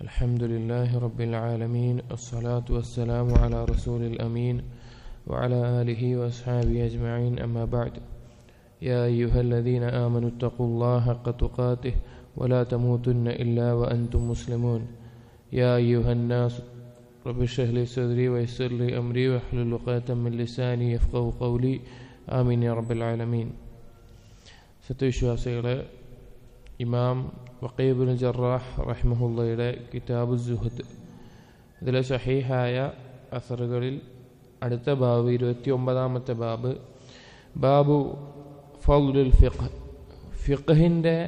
الحمد لله رب العالمين الصلاة والسلام على رسول الأمين وعلى آله وأصحابه أجمعين أما بعد يا أيها الذين آمنوا اتقوا الله حق تقاته ولا تموتن إلا وأنتم مسلمون يا أيها الناس رب اشرح لي صدري ويسر لي أمري واحلل عقدة من لساني يفقه قولي آمين يا رب العالمين സത്യവിശ്വാസികളെ ഇമാം വക്കീബുൽ ജറാഹ് റഹ്മഹുള്ളയുടെ കിതാബ് സുഹദ് ഇതിലെ ഷഹീഹായ അസറുകളിൽ അടുത്ത ബാബ് ഇരുപത്തി ഒമ്പതാമത്തെ ബാബ് ബാബു ഫൗലുൽ ഫിഖ് ഫിഖിൻ്റെ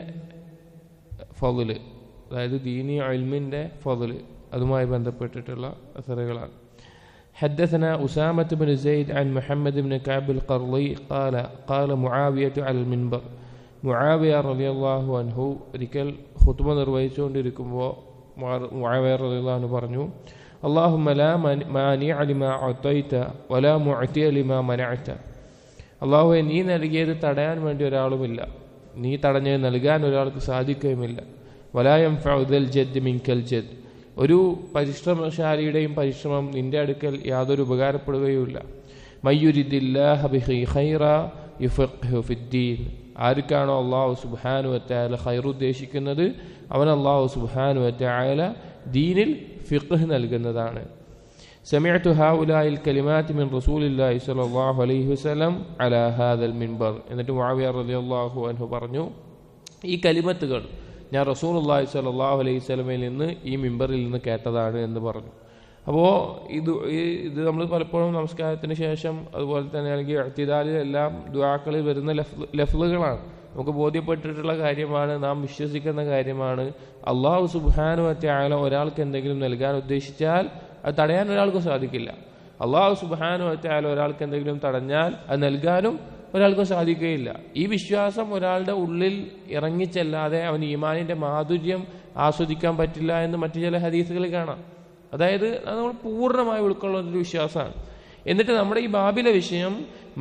ഫൗല് അതായത് ദീനി അൽമിൻ്റെ ഫൗല് അതുമായി ബന്ധപ്പെട്ടിട്ടുള്ള അസറുകളാണ് حدثنا أسامة بن زيد عن محمد بن كعب القرضي قال قال معاوية على المنبر മുആവിയ റളിയല്ലാഹു അൻഹു ഒരിക്കൽ ഖുത്ബ നിർവഹിച്ചുകൊണ്ടിരിക്കുമ്പോൾ മുആവിയ റളിയല്ലാഹു പറഞ്ഞു اللهم لا مانع لما أعطيت ولا معطي لما منعت അള്ളാഹുവെ നീ നൽകിയത് തടയാൻ വേണ്ടി ഒരാളുമില്ല നീ തടഞ്ഞത് നൽകാൻ ഒരാൾക്ക് സാധിക്കുകയുമില്ല വലായം ഫൗദൽ ജദ് മിങ്കൽ ജദ് ഒരു പരിശ്രമശാലിയുടെയും പരിശ്രമം നിന്റെ അടുക്കൽ യാതൊരു ഉപകാരപ്പെടുകയുമില്ല മയ്യുരിദില്ലാഹ ബിഹി ഖൈറ യുഫഖ്ഹു ഫിദ്ദീൻ ആർക്കാണോ അള്ളാഹു സുബാനു വറ്റായാല ഖൈർ ഉദ്ദേശിക്കുന്നത് അവൻ അള്ളാഹു സുബാനു വറ്റായാല ദീനിൽ ഫിഖ് നൽകുന്നതാണ് سمعت هؤلاء الكلمات من رسول الله صلى الله عليه وسلم على هذا المنبر എന്നിട്ട് മുആവിയ റളിയല്ലാഹു അൻഹു പറഞ്ഞു ഈ കലിമത്തുകൾ ഞാൻ റസൂൽ അള്ളാഹി സ്വല്ലല്ലാഹു അലൈഹി വസല്ലമയിൽ നിന്ന് ഈ മിമ്പറിൽ നിന്ന് കേട്ടതാണ് എന്ന് പറഞ്ഞു അപ്പോൾ ഇത് ഇത് നമ്മൾ പലപ്പോഴും നമസ്കാരത്തിന് ശേഷം അതുപോലെ തന്നെ അല്ലെങ്കിൽ അഴ്ത്തിദാലിലെല്ലാം ദുആക്കളിൽ വരുന്ന ലഫ്ലുകളാണ് നമുക്ക് ബോധ്യപ്പെട്ടിട്ടുള്ള കാര്യമാണ് നാം വിശ്വസിക്കുന്ന കാര്യമാണ് അള്ളാഹു സുബാനു മറ്റായാലും ഒരാൾക്ക് എന്തെങ്കിലും നൽകാൻ ഉദ്ദേശിച്ചാൽ അത് തടയാൻ ഒരാൾക്ക് സാധിക്കില്ല അള്ളാഹു സുബാനു മറ്റായാലും ഒരാൾക്ക് എന്തെങ്കിലും തടഞ്ഞാൽ അത് നൽകാനും ഒരാൾക്കും സാധിക്കുകയില്ല ഈ വിശ്വാസം ഒരാളുടെ ഉള്ളിൽ ഇറങ്ങിച്ചെല്ലാതെ അവൻ ഈമാനിന്റെ മാധുര്യം ആസ്വദിക്കാൻ പറ്റില്ല എന്ന് മറ്റു ചില ഹദീസുകളിൽ കാണാം അതായത് അത് നമ്മൾ പൂർണ്ണമായി ഉൾക്കൊള്ളുന്ന ഒരു വിശ്വാസമാണ് എന്നിട്ട് നമ്മുടെ ഈ ബാബിലെ വിഷയം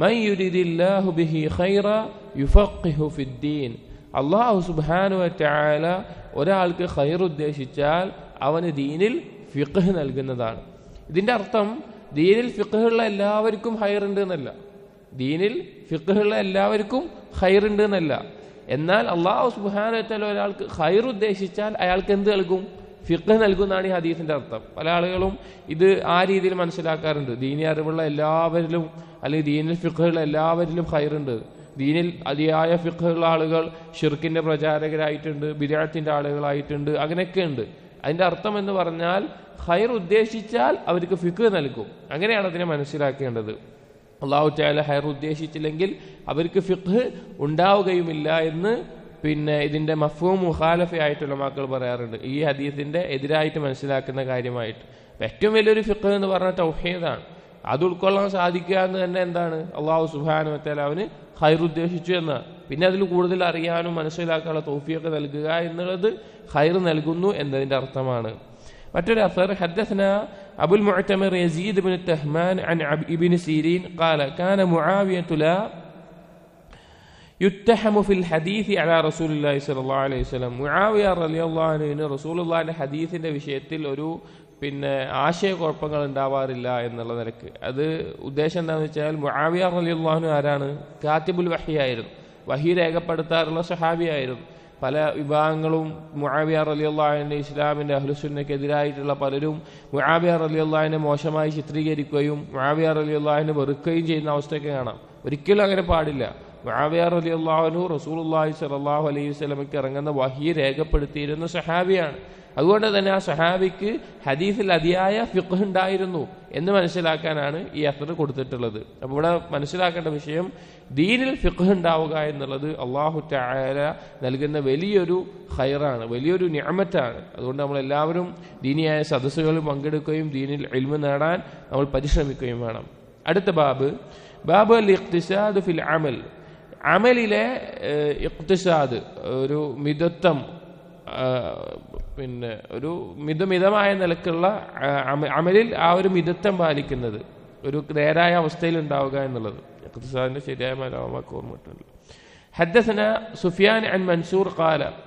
അള്ളാഹു സുബാനു വറ്റാല ഒരാൾക്ക് ഖൈർ ഉദ്ദേശിച്ചാൽ അവന് ദീനിൽ ഫിഖ് നൽകുന്നതാണ് ഇതിന്റെ അർത്ഥം ദീനിൽ ഫിഖുള്ള എല്ലാവർക്കും ഹൈർ ഉണ്ട് എന്നല്ല ദീനിൽ ഫിഖുള്ള എല്ലാവർക്കും ഹൈർ ഉണ്ട് എന്നല്ല എന്നാൽ അള്ളാഹു സുബാനു വറ്റാല ഒരാൾക്ക് ഹൈർ ഉദ്ദേശിച്ചാൽ അയാൾക്ക് എന്ത് നൽകും ഫിഖ് നൽകുന്നതാണ് ഈ ഹദീസിന്റെ അർത്ഥം പല ആളുകളും ഇത് ആ രീതിയിൽ മനസ്സിലാക്കാറുണ്ട് ദീനി അറിവുള്ള എല്ലാവരിലും അല്ലെങ്കിൽ ദീനിൽ ഫിഖുള്ള എല്ലാവരിലും ഹൈറുണ്ട് ദീനിൽ അതിയായ ഫിഖുള്ള ആളുകൾ ഷിർക്കിന്റെ പ്രചാരകരായിട്ടുണ്ട് ബിരാത്തിന്റെ ആളുകളായിട്ടുണ്ട് അങ്ങനെയൊക്കെ ഉണ്ട് അതിന്റെ അർത്ഥം എന്ന് പറഞ്ഞാൽ ഹൈർ ഉദ്ദേശിച്ചാൽ അവർക്ക് ഫിഖ് നൽകും അങ്ങനെയാണ് അതിനെ മനസ്സിലാക്കേണ്ടത് അള്ളാഹു ചായാല ഹൈർ ഉദ്ദേശിച്ചില്ലെങ്കിൽ അവർക്ക് ഫിഖ് ഉണ്ടാവുകയുമില്ല എന്ന് പിന്നെ ഇതിന്റെ മഫൂം മുഖാലഫയായിട്ടുള്ള മക്കൾ പറയാറുണ്ട് ഈ ഹദീസിന്റെ എതിരായിട്ട് മനസ്സിലാക്കുന്ന കാര്യമായിട്ട് ഏറ്റവും വലിയൊരു ഫിഖ് എന്ന് പറഞ്ഞ തൗഹീദാണ് അത് ഉൾക്കൊള്ളാൻ സാധിക്കുക എന്ന് തന്നെ എന്താണ് അള്ളാഹു സുബാനു വത്താൽ അവന് ഹൈർ ഉദ്ദേശിച്ചു എന്ന് പിന്നെ അതിൽ കൂടുതൽ അറിയാനും മനസ്സിലാക്കാനുള്ള തോഫിയൊക്കെ നൽകുക എന്നുള്ളത് ഹൈർ നൽകുന്നു എന്നതിന്റെ അർത്ഥമാണ് മറ്റൊരു അസർ ഹദ്ദസന അബുൽ മുഅ്തമിർ യസീദ് ബിൻ തഹ്മാൻ عن ابن سيرين قال كان معاوية لا യുത്തഹമു ഫിൽ ഹദീസി അല റസൂലുള്ളാഹി സ്വല്ലല്ലാഹു അലൈഹി വസല്ലം മുആവിയ റളിയല്ലാഹു അൻഹുവിന് റസൂലുള്ളാഹിന്റെ ഹദീസിന്റെ വിഷയത്തിൽ ഒരു പിന്നെ ആശയക്കുഴപ്പങ്ങൾ ഉണ്ടാവാറില്ല എന്നുള്ള നിലക്ക് അത് ഉദ്ദേശം എന്താണെന്ന് വെച്ചാൽ മുആവിയ റളിയല്ലാഹു ആരാണ് കാത്തിബുൽ വഹിയായിരുന്നു വഹി രേഖപ്പെടുത്താറുള്ള സഹാബിയായിരുന്നു പല വിഭാഗങ്ങളും മുആവിയ റളിയല്ലാഹുവിന്റെ ഇസ്ലാമിന്റെ അഹ്ലുസുന്നക്കെതിരായിട്ടുള്ള പലരും മുആവിയ റളിയല്ലാഹുവിനെ മോശമായി ചിത്രീകരിക്കുകയും മുആവിയ റളിയല്ലാഹുവിനെ വെറുക്കുകയും ചെയ്യുന്ന അവസ്ഥയൊക്കെ കാണാം ഒരിക്കലും അങ്ങനെ പാടില്ല മുആവിയ റളിയല്ലാഹു റസൂലുള്ളാഹി സ്വല്ലല്ലാഹു അലൈഹി വസല്ലമയ്ക്ക് ഇറങ്ങുന്ന വഹി രേഖപ്പെടുത്തിയിരുന്ന സഹാബിയാണ് അതുകൊണ്ട് തന്നെ ആ സഹാബിക്ക് ഹദീസിൽ അതിയായ ഫിഖ് ഉണ്ടായിരുന്നു എന്ന് മനസ്സിലാക്കാനാണ് ഈ അസർ കൊടുത്തിട്ടുള്ളത് അപ്പോൾ ഇവിടെ മനസ്സിലാക്കേണ്ട വിഷയം ദീനിൽ ഫിഖ് ഉണ്ടാവുക എന്നുള്ളത് അള്ളാഹു ചായാല നൽകുന്ന വലിയൊരു ഹൈറാണ് വലിയൊരു ഞാമറ്റാണ് അതുകൊണ്ട് നമ്മൾ എല്ലാവരും ദീനിയായ സദസ്സുകളിൽ പങ്കെടുക്കുകയും ദീനിൽ എൽമ നേടാൻ നമ്മൾ പരിശ്രമിക്കുകയും വേണം അടുത്ത ബാബ് ബാബ് അൽ ഇഖ്തിസാദ് ഫിൽ അമൽ അമലിലെ ഇഖ്തിസാദ് ഒരു മിതത്വം പിന്നെ ഒരു മിതമിതമായ നിലക്കുള്ള അമലിൽ ആ ഒരു മിതത്വം പാലിക്കുന്നത് ഒരു നേരായ അവസ്ഥയിൽ ഉണ്ടാവുക എന്നുള്ളത് ഇഖ്തിസാദിന്റെ ശരിയായ മലയാളമാക്ക് ഓർമ്മയിട്ടുണ്ട് حدثنا سفيان عن منصور قال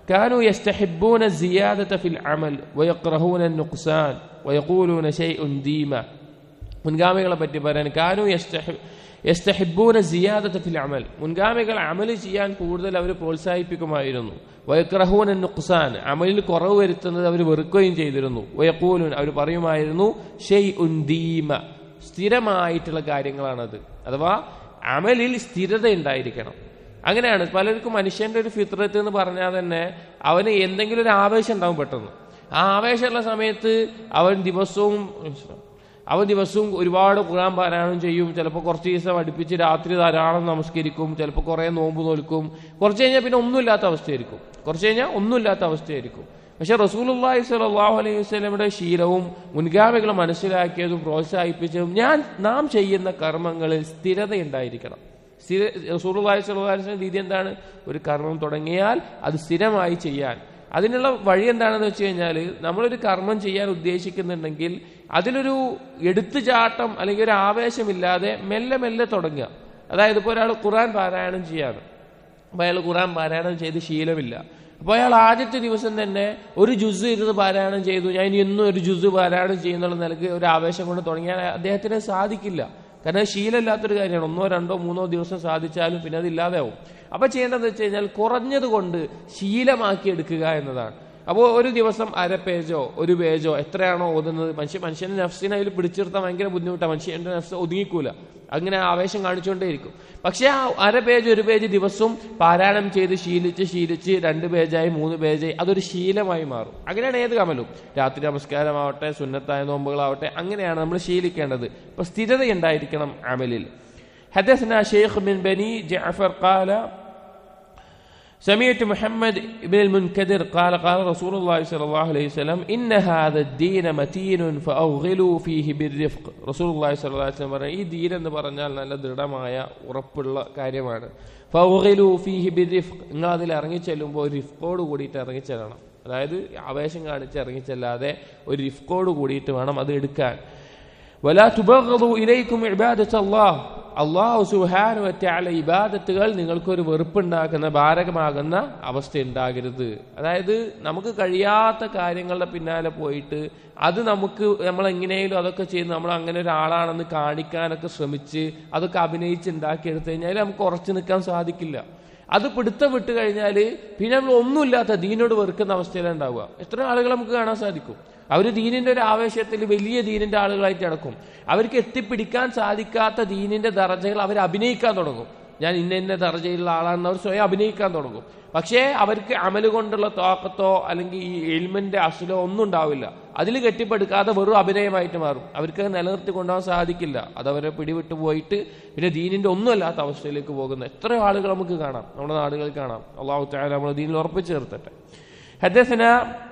كانوا يستحبون الزيادة في العمل ويكرهون النقصان ويقولون شيء ديما മുൻഗാമികളെ പറ്റി പറയാൻ കാനു യസ്തഹിബൂന സിയാദത്ത് ഫിൽ അമൽ മുൻഗാമികൾ അമൽ ചെയ്യാൻ കൂടുതൽ അവർ പ്രോത്സാഹിപ്പിക്കുമായിരുന്നു വയക്രഹൂൻ നുക്സാൻ അമലിൽ കുറവ് വരുത്തുന്നത് അവർ വെറുക്കുകയും ചെയ്തിരുന്നു വയക്കൂലൂൻ അവർ പറയുമായിരുന്നു ഷെയ് ഉന്ദീമ സ്ഥിരമായിട്ടുള്ള കാര്യങ്ങളാണത് അഥവാ അമലിൽ സ്ഥിരത ഉണ്ടായിരിക്കണം അങ്ങനെയാണ് പലർക്കും മനുഷ്യന്റെ ഒരു ഫിത്രത്ത് എന്ന് പറഞ്ഞാൽ തന്നെ അവന് എന്തെങ്കിലും ഒരു ആവേശം ഉണ്ടാവും പെട്ടെന്ന് ആ ആവേശമുള്ള സമയത്ത് അവൻ ദിവസവും അവൻ ദിവസവും ഒരുപാട് ഖുറാൻ പാരായണം ചെയ്യും ചിലപ്പോൾ കുറച്ച് ദിവസം അടുപ്പിച്ച് രാത്രി ധാരാളം നമസ്കരിക്കും ചിലപ്പോൾ കുറേ നോമ്പ് നോൽക്കും കുറച്ച് കഴിഞ്ഞാൽ പിന്നെ ഒന്നുമില്ലാത്ത അവസ്ഥയായിരിക്കും കുറച്ച് കഴിഞ്ഞാൽ ഒന്നുമില്ലാത്ത അവസ്ഥയായിരിക്കും പക്ഷെ റസൂലുള്ളാഹി സ്വല്ലല്ലാഹു അലൈഹി വസല്ലമയുടെ ശീലവും മുൻഗാമികൾ മനസ്സിലാക്കിയതും പ്രോത്സാഹിപ്പിച്ചതും ഞാൻ നാം ചെയ്യുന്ന കർമ്മങ്ങളിൽ സ്ഥിരത ഉണ്ടായിരിക്കണം സ്ഥിര റസൂലുള്ളാഹി സ്വല്ലല്ലാഹു അലൈഹി വസല്ലം രീതി എന്താണ് ഒരു കർമ്മം തുടങ്ങിയാൽ അത് സ്ഥിരമായി ചെയ്യാൻ അതിനുള്ള വഴി എന്താണെന്ന് വെച്ച് കഴിഞ്ഞാൽ നമ്മളൊരു കർമ്മം ചെയ്യാൻ ഉദ്ദേശിക്കുന്നുണ്ടെങ്കിൽ അതിലൊരു എടുത്തുചാട്ടം അല്ലെങ്കിൽ ഒരു ആവേശമില്ലാതെ മെല്ലെ മെല്ലെ തുടങ്ങുക അതായത് ഇപ്പോൾ ഒരാൾ ഖുറാൻ പാരായണം ചെയ്യാണ് അപ്പോൾ അയാൾ ഖുറാൻ പാരായണം ചെയ്ത് ശീലമില്ല അപ്പോൾ അയാൾ ആദ്യത്തെ ദിവസം തന്നെ ഒരു ജുസ് ഇരുന്ന് പാരായണം ചെയ്തു ഞാൻ ഇനി എന്നും ഒരു ജുസ് പാരായണം ചെയ്യുന്നുള്ള നിലക്ക് ഒരു ആവേശം കൊണ്ട് തുടങ്ങിയാൽ അദ്ദേഹത്തിന് സാധിക്കില്ല കാരണം ശീലമില്ലാത്തൊരു കാര്യമാണ് ഒന്നോ രണ്ടോ മൂന്നോ ദിവസം സാധിച്ചാലും പിന്നെ അത് ഇല്ലാതെയാവും അപ്പൊ ചെയ്യേണ്ടതെന്ന് വെച്ച് കഴിഞ്ഞാൽ കുറഞ്ഞത് കൊണ്ട് ശീലമാക്കി എടുക്കുക എന്നതാണ് അപ്പോൾ ഒരു ദിവസം അര പേജോ ഒരു പേജോ എത്രയാണോ ഓതുന്നത് മനുഷ്യ മനുഷ്യന്റെ നഫ്സിനെ അതിൽ പിടിച്ചിർത്താൻ ഭയങ്കര ബുദ്ധിമുട്ടാണ് മനുഷ്യന്റെ നഫ്സ് ഒതുങ്ങിക്കൂല അങ്ങനെ ആവേശം കാണിച്ചുകൊണ്ടേയിരിക്കും പക്ഷെ ആ അര പേജ് ഒരു പേജ് ദിവസവും പാരായണം ചെയ്ത് ശീലിച്ച് ശീലിച്ച് രണ്ട് പേജായി മൂന്ന് പേജായി അതൊരു ശീലമായി മാറും അങ്ങനെയാണ് ഏത് കമലും രാത്രി നമസ്കാരമാവട്ടെ സുന്നത്തായ നോമ്പുകളാവട്ടെ അങ്ങനെയാണ് നമ്മൾ ശീലിക്കേണ്ടത് ഇപ്പൊ സ്ഥിരത ഉണ്ടായിരിക്കണം അമലിൽ حدثنا شيخ من بني جعفر قال سمعت محمد بن المنكدر قال قال رسول الله صلى الله عليه وسلم إن هذا الدين متين فأوغلوا فيه بالرفق رسول الله صلى الله عليه وسلم പറഞ്ഞു ഈ ദീൻ എന്ന് പറഞ്ഞാൽ നല്ല ദൃഢമായ ഉറപ്പുള്ള കാര്യമാണ് ഫൗഗിലു ഫീഹി ബിറിഫ്ക് നിങ്ങൾ അതിൽ ഇറങ്ങിച്ചെല്ലുമ്പോൾ ഒരു റിഫ്കോട് കൂടിയിട്ട് ഇറങ്ങിച്ചെല്ലണം അതായത് ആവേശം കാണിച്ച് ഇറങ്ങിച്ചെല്ലാതെ ഒരു റിഫ്കോട് കൂടിയിട്ട് വേണം അത് എടുക്കാൻ വലാ തുബഗദു ഇലൈക്കും ഇബാദത്ത് അല്ലാഹ് അള്ളാഹു സുഹാനു വറ്റാല ഇബാദത്തുകൾ നിങ്ങൾക്കൊരു വെറുപ്പുണ്ടാക്കുന്ന ഭാരകമാകുന്ന അവസ്ഥ ഉണ്ടാകരുത് അതായത് നമുക്ക് കഴിയാത്ത കാര്യങ്ങളുടെ പിന്നാലെ പോയിട്ട് അത് നമുക്ക് നമ്മൾ എങ്ങനെയും അതൊക്കെ ചെയ്ത് നമ്മൾ അങ്ങനെ ഒരാളാണെന്ന് കാണിക്കാനൊക്കെ ശ്രമിച്ച് അതൊക്കെ അഭിനയിച്ച് ഉണ്ടാക്കിയെടുത്തു കഴിഞ്ഞാൽ നമുക്ക് ഉറച്ചു നിൽക്കാൻ സാധിക്കില്ല അത് പിടുത്തം വിട്ട് കഴിഞ്ഞാൽ പിന്നെ നമ്മൾ ഒന്നുമില്ലാത്ത ദീനോട് വെറുക്കുന്ന അവസ്ഥയിലാണ് ഉണ്ടാവുക എത്ര ആളുകൾ നമുക്ക് കാണാൻ സാധിക്കും അവർ ദീനിന്റെ ഒരു ആവേശത്തിൽ വലിയ ദീനിന്റെ ആളുകളായിട്ട് നടക്കും അവർക്ക് എത്തിപ്പിടിക്കാൻ സാധിക്കാത്ത ദീനിന്റെ ദർജകൾ അവർ അഭിനയിക്കാൻ തുടങ്ങും ഞാൻ ഇന്ന ഇന്ന ദർജയിലുള്ള ആളാണെന്ന് അവർ സ്വയം അഭിനയിക്കാൻ തുടങ്ങും പക്ഷേ അവർക്ക് അമല് കൊണ്ടുള്ള തോക്കത്തോ അല്ലെങ്കിൽ ഈ എൽമെന്റ് അസുലോ ഒന്നും ഉണ്ടാവില്ല അതിൽ കെട്ടിപ്പടുക്കാതെ വെറും അഭിനയമായിട്ട് മാറും അവർക്ക് നിലനിർത്തി കൊണ്ടുപോകാൻ സാധിക്കില്ല അതവരെ പിടിവിട്ട് പോയിട്ട് പിന്നെ ദീനിന്റെ ഒന്നുമല്ലാത്ത അവസ്ഥയിലേക്ക് പോകുന്ന എത്ര ആളുകൾ നമുക്ക് കാണാം നമ്മുടെ നാടുകളിൽ കാണാം അള്ളാഹു താല നമ്മൾ ദീനിൽ ഉറപ്പിച്ചു ചേർത്തട്ടെ ഹദ്ദസന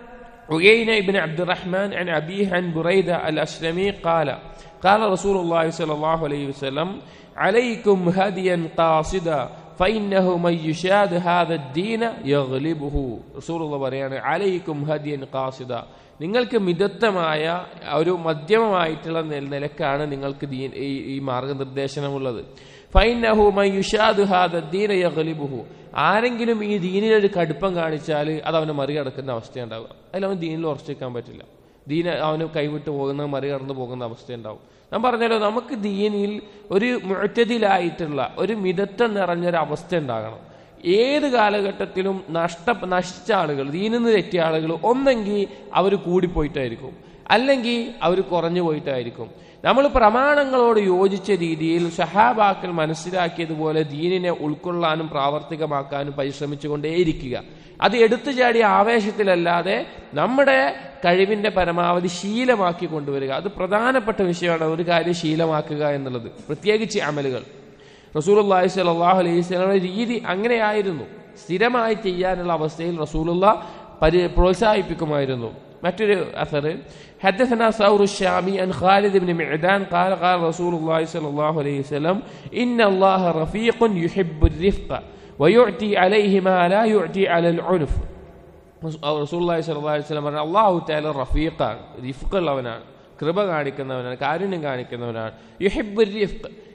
عيينة بن عبد الرحمن عن أبيه عن بريدة الأسلمي قال قال رسول الله صلى الله عليه وسلم عليكم هديا قاصدا فإنه من يشاد هذا الدين يغلبه رسول الله പറയാണ് عليكم هديا قاصدا നിങ്ങൾക്ക് മിതത്വമായ ഒരു മധ്യമമായിട്ടുള്ള നിലക്കാണ് നിങ്ങൾക്ക് ഈ മാർഗനിർദ്ദേശനമുള്ളത് ഫൈനഹു മയുഷാദു ഹാദ ദീന യഗ്ലിബുഹു ആരെങ്കിലും ഈ ദീനിലൊരു കടുപ്പം കാണിച്ചാൽ അത് അവനെ മറികടക്കുന്ന അവസ്ഥയുണ്ടാവുക അതിൽ അവൻ ദീനിൽ ഉറച്ചിരിക്കാൻ പറ്റില്ല ദീന അവന് കൈവിട്ട് പോകുന്ന മറികടന്നു പോകുന്ന അവസ്ഥയുണ്ടാവും ഞാൻ പറഞ്ഞല്ലോ നമുക്ക് ദീനിൽ ഒരു മുഴറ്റതിലായിട്ടുള്ള ഒരു മിതത്വം നിറഞ്ഞൊരു അവസ്ഥ ഉണ്ടാകണം ഏത് കാലഘട്ടത്തിലും നഷ്ട നശിച്ച ആളുകൾ ദീനിന്ന് തെറ്റിയ ആളുകൾ ഒന്നെങ്കിൽ അവർ കൂടിപ്പോയിട്ടായിരിക്കും അല്ലെങ്കിൽ അവർ കുറഞ്ഞു പോയിട്ടായിരിക്കും നമ്മൾ പ്രമാണങ്ങളോട് യോജിച്ച രീതിയിൽ ഷഹാബാക്കൾ മനസ്സിലാക്കിയതുപോലെ ദീനിനെ ഉൾക്കൊള്ളാനും പ്രാവർത്തികമാക്കാനും പരിശ്രമിച്ചുകൊണ്ടേയിരിക്കുക അത് എടുത്തു ചാടിയ ആവേശത്തിലല്ലാതെ നമ്മുടെ കഴിവിന്റെ പരമാവധി ശീലമാക്കി കൊണ്ടുവരിക അത് പ്രധാനപ്പെട്ട വിഷയമാണ് ഒരു കാര്യം ശീലമാക്കുക എന്നുള്ളത് പ്രത്യേകിച്ച് അമലുകൾ റസൂലുള്ളാഹി സ്വല്ലല്ലാഹു അലൈഹി വസല്ലമയുടെ രീതി അങ്ങനെയായിരുന്നു സ്ഥിരമായി ചെയ്യാനുള്ള അവസ്ഥയിൽ റസൂലുള്ള പരി പ്രോത്സാഹിപ്പിക്കുമായിരുന്നു മറ്റൊരു അസർ حدثنا ثور الشامي عن خالد بن معدان قال قال رسول الله صلى الله عليه وسلم إن الله رفيق يحب الرفق ويعطي عليه ما لا يعطي على العنف റസൂൽ സല്ലല്ലാഹു അലൈഹി വസല്ലം പറഞ്ഞു അള്ളാഹു തആല റഫീഖാണ് റിഫ്ഖുള്ളവനാണ് കൃപ കാണിക്കുന്നവനാണ് കാരുണ്യം കാണിക്കുന്നവനാണ് യുഹിബ് റിഫ്ഖ്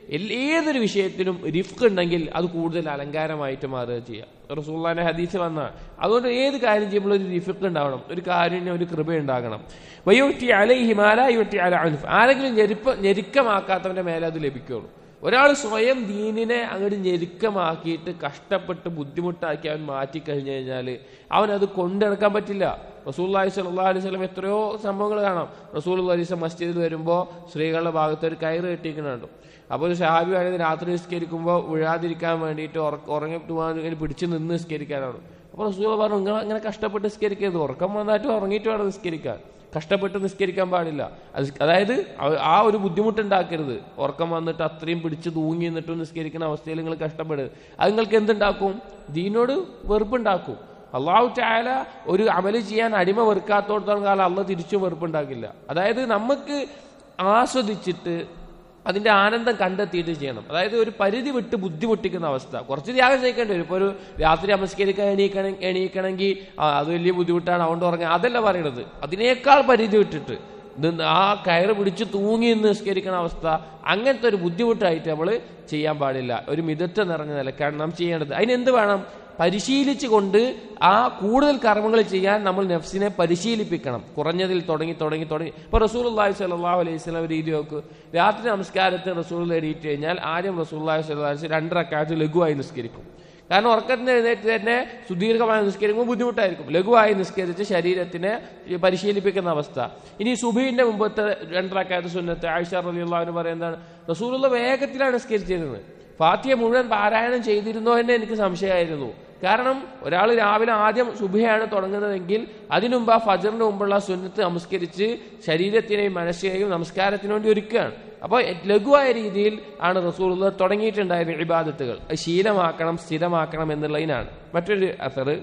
എല്ല- ഏതൊരു വിഷയത്തിലും റിഫ്ക് ഉണ്ടെങ്കിൽ അത് കൂടുതൽ അലങ്കാരമായിട്ട് മാറുക ചെയ്യുക റസൂള്ളാന്റെ ഹദീസ് വന്ന അതുകൊണ്ട് ഏത് കാര്യം ചെയ്യുമ്പോൾ ഒരു റിഫിക്ക് ഉണ്ടാവണം ഒരു കാരുണ്യം ഒരു കൃപ ഉണ്ടാകണം വയോറ്റി അലൈ ഹിമാല യുറ്റി അല അൻഫ് ആരെങ്കിലും ഞെരുപ്പ ഞെരുക്കമാക്കാത്തവന്റെ മേലെ അത് ലഭിക്കുള്ളൂ ഒരാൾ സ്വയം ദീനിനെ അങ്ങോട്ട് ഞെരുക്കമാക്കിയിട്ട് കഷ്ടപ്പെട്ട് ബുദ്ധിമുട്ടാക്കി അവൻ മാറ്റി കഴിഞ്ഞു കഴിഞ്ഞാൽ അവൻ അത് കൊണ്ടെടുക്കാൻ പറ്റില്ല റസൂല്ലാഹി സല്ലാ അലൈഹി സ്വലം എത്രയോ സംഭവങ്ങൾ കാണാം റസൂൽ അലൈസ് മസ്ജിദിൽ വരുമ്പോൾ സ്ത്രീകളുടെ ഭാഗത്ത് ഒരു കയറ് കെട്ടിക്കുന്നുണ്ട് അപ്പോൾ ഒരു ഷഹാബി ആണെങ്കിൽ രാത്രി നിസ്കരിക്കുമ്പോൾ വിഴാതിരിക്കാൻ വേണ്ടിയിട്ട് ഉറ- ഉറങ്ങി പോകാൻ വേണ്ടി പിടിച്ച് നിന്ന് നിസ്കരിക്കാനാണ് അപ്പോൾ റസൂൽ പറഞ്ഞു നിങ്ങൾ അങ്ങനെ കഷ്ടപ്പെട്ട് നിസ്കരിക്കരുത് ഉറക്കം വന്നിട്ട് ഉറങ്ങിയിട്ട് വേണം നിസ്കരിക്കാൻ കഷ്ടപ്പെട്ട് നിസ്കരിക്കാൻ പാടില്ല അത് അതായത് ആ- ആ ഒരു ബുദ്ധിമുട്ടുണ്ടാക്കരുത് ഉറക്കം വന്നിട്ട് അത്രയും പിടിച്ച് തൂങ്ങി നിന്നിട്ട് നിസ്കരിക്കുന്ന അവസ്ഥയിൽ നിങ്ങൾ കഷ്ടപ്പെടരുത് അത് നിങ്ങൾക്ക് എന്തുണ്ടാക്കും ദീനോട് വെറുപ്പുണ്ടാക്കും അള്ളാഹു ചായാല ഒരു അമല് ചെയ്യാൻ അടിമ വെറുക്കാത്തോടത്തോളം കാലം അള്ള തിരിച്ചും വെറുപ്പുണ്ടാക്കില്ല അതായത് നമുക്ക് ആസ്വദിച്ചിട്ട് അതിന്റെ ആനന്ദം കണ്ടെത്തിയിട്ട് ചെയ്യണം അതായത് ഒരു പരിധി വിട്ട് ബുദ്ധിമുട്ടിക്കുന്ന അവസ്ഥ കുറച്ച് ത്യാഗം ചെയ്യേണ്ടി വരും ഇപ്പോൾ ഒരു രാത്രി നമസ്കരിക്കാൻ എണീക്കണം എണീക്കണമെങ്കിൽ ആ, അത് വലിയ ബുദ്ധിമുട്ടാണ് അതുകൊണ്ട് ഉറങ്ങാൻ അതല്ല പറയണത് അതിനേക്കാൾ പരിധി വിട്ടിട്ട് നിന്ന് ആ കയറ് പിടിച്ച് തൂങ്ങി നിന്ന് നിസ്കരിക്കുന്ന അവസ്ഥ അങ്ങനത്തെ ഒരു ബുദ്ധിമുട്ടായിട്ട് നമ്മൾ ചെയ്യാൻ പാടില്ല ഒരു മിതത്വം നിറഞ്ഞ നിലക്കാണ് നാം ചെയ്യേണ്ടത് അതിനെന്ത് വേണം പരിശീലിച്ചു കൊണ്ട് ആ കൂടുതൽ കർമ്മങ്ങൾ ചെയ്യാൻ നമ്മൾ നഫ്സിനെ പരിശീലിപ്പിക്കണം കുറഞ്ഞതിൽ തുടങ്ങി തുടങ്ങി തുടങ്ങി ഇപ്പൊ റസൂൽ അള്ളാഹി സലാഹു അലൈഹി സ്വലം രീതി നോക്ക് രാത്രി നമസ്കാരത്തിൽ റസൂൽ എണീറ്റ് കഴിഞ്ഞാൽ ആദ്യം റസൂൽ അള്ളാഹി സ്വലാഹി രണ്ടരക്കാലത്ത് ലഘുവായി നിസ്കരിക്കും കാരണം ഉറക്കത്തിന് എഴുന്നേറ്റ് തന്നെ സുദീർഘമായി നിസ്കരിക്കുമ്പോൾ ബുദ്ധിമുട്ടായിരിക്കും ലഘുവായി നിസ്കരിച്ച് ശരീരത്തിനെ പരിശീലിപ്പിക്കുന്ന അവസ്ഥ ഇനി സുബീന്റെ മുമ്പത്തെ രണ്ടരക്കാലത്ത് സുന്നത്ത് ആയിഷ റലി അള്ളാഹുന് പറയുന്നതാണ് റസൂലുള്ള വേഗത്തിലാണ് നിസ്കരിച്ചിരുന്നത് ഫാത്തിയ മുഴുവൻ പാരായണം ചെയ്തിരുന്നോ എന്ന് എനിക്ക് സംശയമായിരുന്നു കാരണം ഒരാൾ രാവിലെ ആദ്യം സുബിയാണ് തുടങ്ങുന്നതെങ്കിൽ അതിനുമുമ്പ് ആ ഫജറിന് മുമ്പുള്ള സുന്നത്ത് നമസ്കരിച്ച് ശരീരത്തിനെയും മനസ്സിനെയും നമസ്കാരത്തിന് വേണ്ടി ഒരുക്കുകയാണ് അപ്പോൾ ലഘുവായ രീതിയിൽ ആണ് റസൂൾ തുടങ്ങിയിട്ടുണ്ടായിരുന്ന ഇബാദത്തുകൾ അത് ശീലമാക്കണം സ്ഥിരമാക്കണം എന്നുള്ളതിനാണ് മറ്റൊരു അസറ്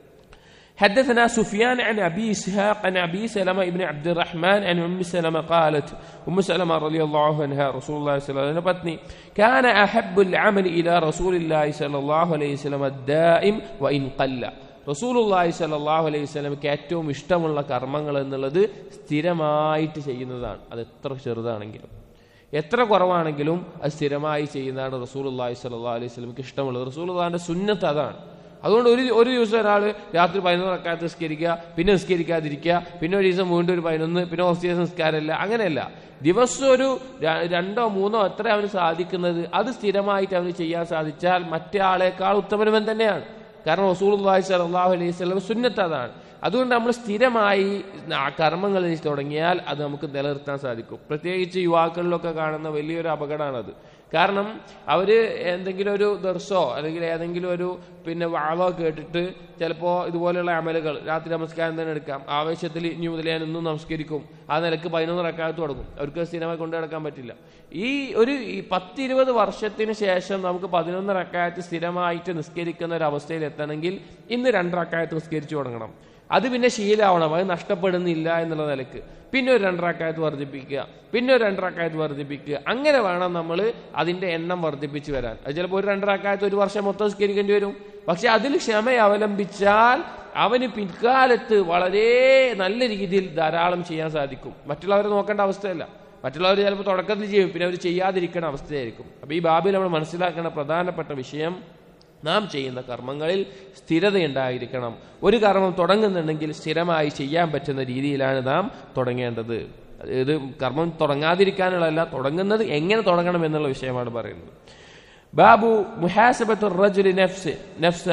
حدثنا سفيان عن ابي اسحاق عن ابي سلمه بن عبد الرحمن عن ام سلمه قالت ام سلمه رضي الله عنها رسول الله صلى الله عليه وسلم പത്നി كان احب العمل الى رسول الله صلى الله عليه وسلم الدائم وان قل റസൂലുള്ളാഹി സ്വല്ലല്ലാഹു അലൈഹി വസല്ലമക്ക് ഏറ്റവും ഇഷ്ടമുള്ള കർമ്മങ്ങൾ എന്നുള്ളത് സ്ഥിരമായിട്ട് ചെയ്യുന്നതാണ് അത് എത്ര ചെറുതാണെങ്കിലും എത്ര കുറവാണെങ്കിലും അത് സ്ഥിരമായി ചെയ്യുന്നതാണ് റസൂലുള്ളാഹി സ്വല്ലല്ലാഹു അലൈഹി വസല്ലമക്ക് ഇഷ്ടമുള്ളത് റസൂലുള്ളാഹിന്റെ സുന്നത്ത് അതാണ് അതുകൊണ്ട് ഒരു ഒരു ദിവസം ഒരാൾ രാത്രി പതിനൊന്ന് റക്കാത്ത് നിസ്കരിക്കുക പിന്നെ നിസ്കരിക്കാതിരിക്കുക പിന്നെ ഒരു ദിവസം വീണ്ടും ഒരു പതിനൊന്ന് പിന്നെ കുറച്ച് ദിവസം നിസ്കാരമില്ല അങ്ങനെയല്ല ദിവസം ഒരു ര- രണ്ടോ മൂന്നോ എത്ര അവന് സാധിക്കുന്നത് അത് സ്ഥിരമായിട്ട് അവന് ചെയ്യാൻ സാധിച്ചാൽ മറ്റേ ആളെക്കാൾ ഉത്തമനവൻ തന്നെയാണ് കാരണം റസൂലുള്ളാഹി സ്വല്ലല്ലാഹു അലൈഹി വസല്ലം സുന്നത്ത് അതാണ് അതുകൊണ്ട് നമ്മൾ സ്ഥിരമായി ആ കർമ്മങ്ങളിൽ തുടങ്ങിയാൽ അത് നമുക്ക് നിലനിർത്താൻ സാധിക്കും പ്രത്യേകിച്ച് യുവാക്കളിലൊക്കെ കാണുന്ന വലിയൊരു അപകടമാണത് കാരണം അവര് എന്തെങ്കിലും ഒരു ദർശോ അല്ലെങ്കിൽ ഏതെങ്കിലും ഒരു പിന്നെ വാവോ കേട്ടിട്ട് ചിലപ്പോൾ ഇതുപോലെയുള്ള അമലുകൾ രാത്രി നമസ്കാരം തന്നെ എടുക്കാം ആവേശത്തിൽ ഇനി മുതൽ ഞാൻ ഇന്നും നമസ്കരിക്കും ആ നിലക്ക് പതിനൊന്ന് റക്കാലത്ത് തുടങ്ങും അവർക്ക് സ്ഥിരമായി കൊണ്ടു നടക്കാൻ പറ്റില്ല ഈ ഒരു ഈ പത്തിരുപത് വർഷത്തിന് ശേഷം നമുക്ക് പതിനൊന്ന് റക്കായത്ത് സ്ഥിരമായിട്ട് നിസ്കരിക്കുന്ന ഒരു അവസ്ഥയിൽ എത്തണമെങ്കിൽ ഇന്ന് രണ്ട് റക്കായത്ത് നിസ്കരിച്ചു തുടങ്ങണം അത് പിന്നെ ശീലമാവണം അത് നഷ്ടപ്പെടുന്നില്ല എന്നുള്ള നിലക്ക് പിന്നെ ഒരു രണ്ടരക്കായത്ത് വർദ്ധിപ്പിക്കുക പിന്നെ ഒരു രണ്ടരക്കായത്ത് വർദ്ധിപ്പിക്കുക അങ്ങനെ വേണം നമ്മൾ അതിന്റെ എണ്ണം വർദ്ധിപ്പിച്ച് വരാൻ അത് ചിലപ്പോൾ ഒരു രണ്ടരക്കായത്ത് ഒരു വർഷം മൊത്തം സ്കരിക്കേണ്ടി വരും പക്ഷെ അതിൽ ക്ഷമ അവലംബിച്ചാൽ അവന് പിൽക്കാലത്ത് വളരെ നല്ല രീതിയിൽ ധാരാളം ചെയ്യാൻ സാധിക്കും മറ്റുള്ളവരെ നോക്കേണ്ട അവസ്ഥയല്ല മറ്റുള്ളവർ ചിലപ്പോൾ തുടക്കത്തിൽ ചെയ്യും പിന്നെ അവർ ചെയ്യാതിരിക്കുന്ന അവസ്ഥയായിരിക്കും അപ്പൊ ഈ ബാബിൽ നമ്മൾ മനസ്സിലാക്കേണ്ട പ്രധാനപ്പെട്ട വിഷയം നാം ചെയ്യുന്ന കർമ്മങ്ങളിൽ സ്ഥിരതയുണ്ടായിരിക്കണം ഒരു കർമ്മം തുടങ്ങുന്നുണ്ടെങ്കിൽ സ്ഥിരമായി ചെയ്യാൻ പറ്റുന്ന രീതിയിലാണ് നാം തുടങ്ങേണ്ടത് ഇത് കർമ്മം തുടങ്ങാതിരിക്കാനുള്ളതല്ല തുടങ്ങുന്നത് എങ്ങനെ തുടങ്ങണം എന്നുള്ള വിഷയമാണ് പറയുന്നത് ബാബു മുഹാസബത്തു റജുലി നഫ്സ് നഫ്സ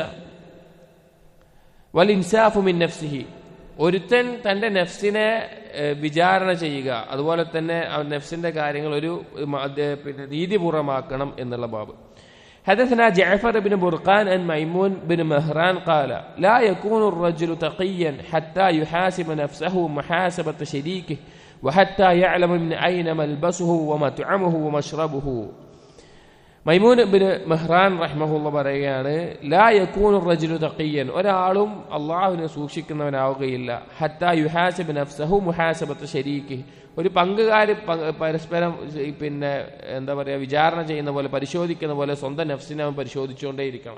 വൽ ഇൻസാഫു മിൻ നഫ്സിഹി ഒരുത്തൻ തന്റെ നഫ്സിനെ ഏഹ്, വിചാരണ ചെയ്യുക അതുപോലെ തന്നെ അവൻ നഫ്സിന്റെ കാര്യങ്ങൾ ഒരു മ- അത് പിന്നെ നീതിപൂർവമാക്കണം എന്നുള്ള ബാബ് حدثنا جعفر بن برقان عن ميمون بن مهران قال لا يكون الرجل تقيا حتى يحاسب نفسه محاسبة شريكه وحتى يعلم من أين ملبسه ومطعمه ومشربه മൈമൂൻ ബിന് മെഹ്റാൻ റഹ്മഹുള്ള പറയുകയാണ് ലാ യക്കൂനു റജുലു തഖിയൻ ഒരാളും അള്ളാഹുവിനെ സൂക്ഷിക്കുന്നവനാവുകയില്ല ഹത്താ യുഹാസിബ് നഫ്സഹു മുഹാസബത്ത് ശരീക്ക് ഒരു പങ്കുകാർ പരസ്പരം ഈ പിന്നെ എന്താ പറയുക വിചാരണ ചെയ്യുന്ന പോലെ പരിശോധിക്കുന്ന പോലെ സ്വന്തം നഫ്സിനെ അവൻ പരിശോധിച്ചുകൊണ്ടേയിരിക്കണം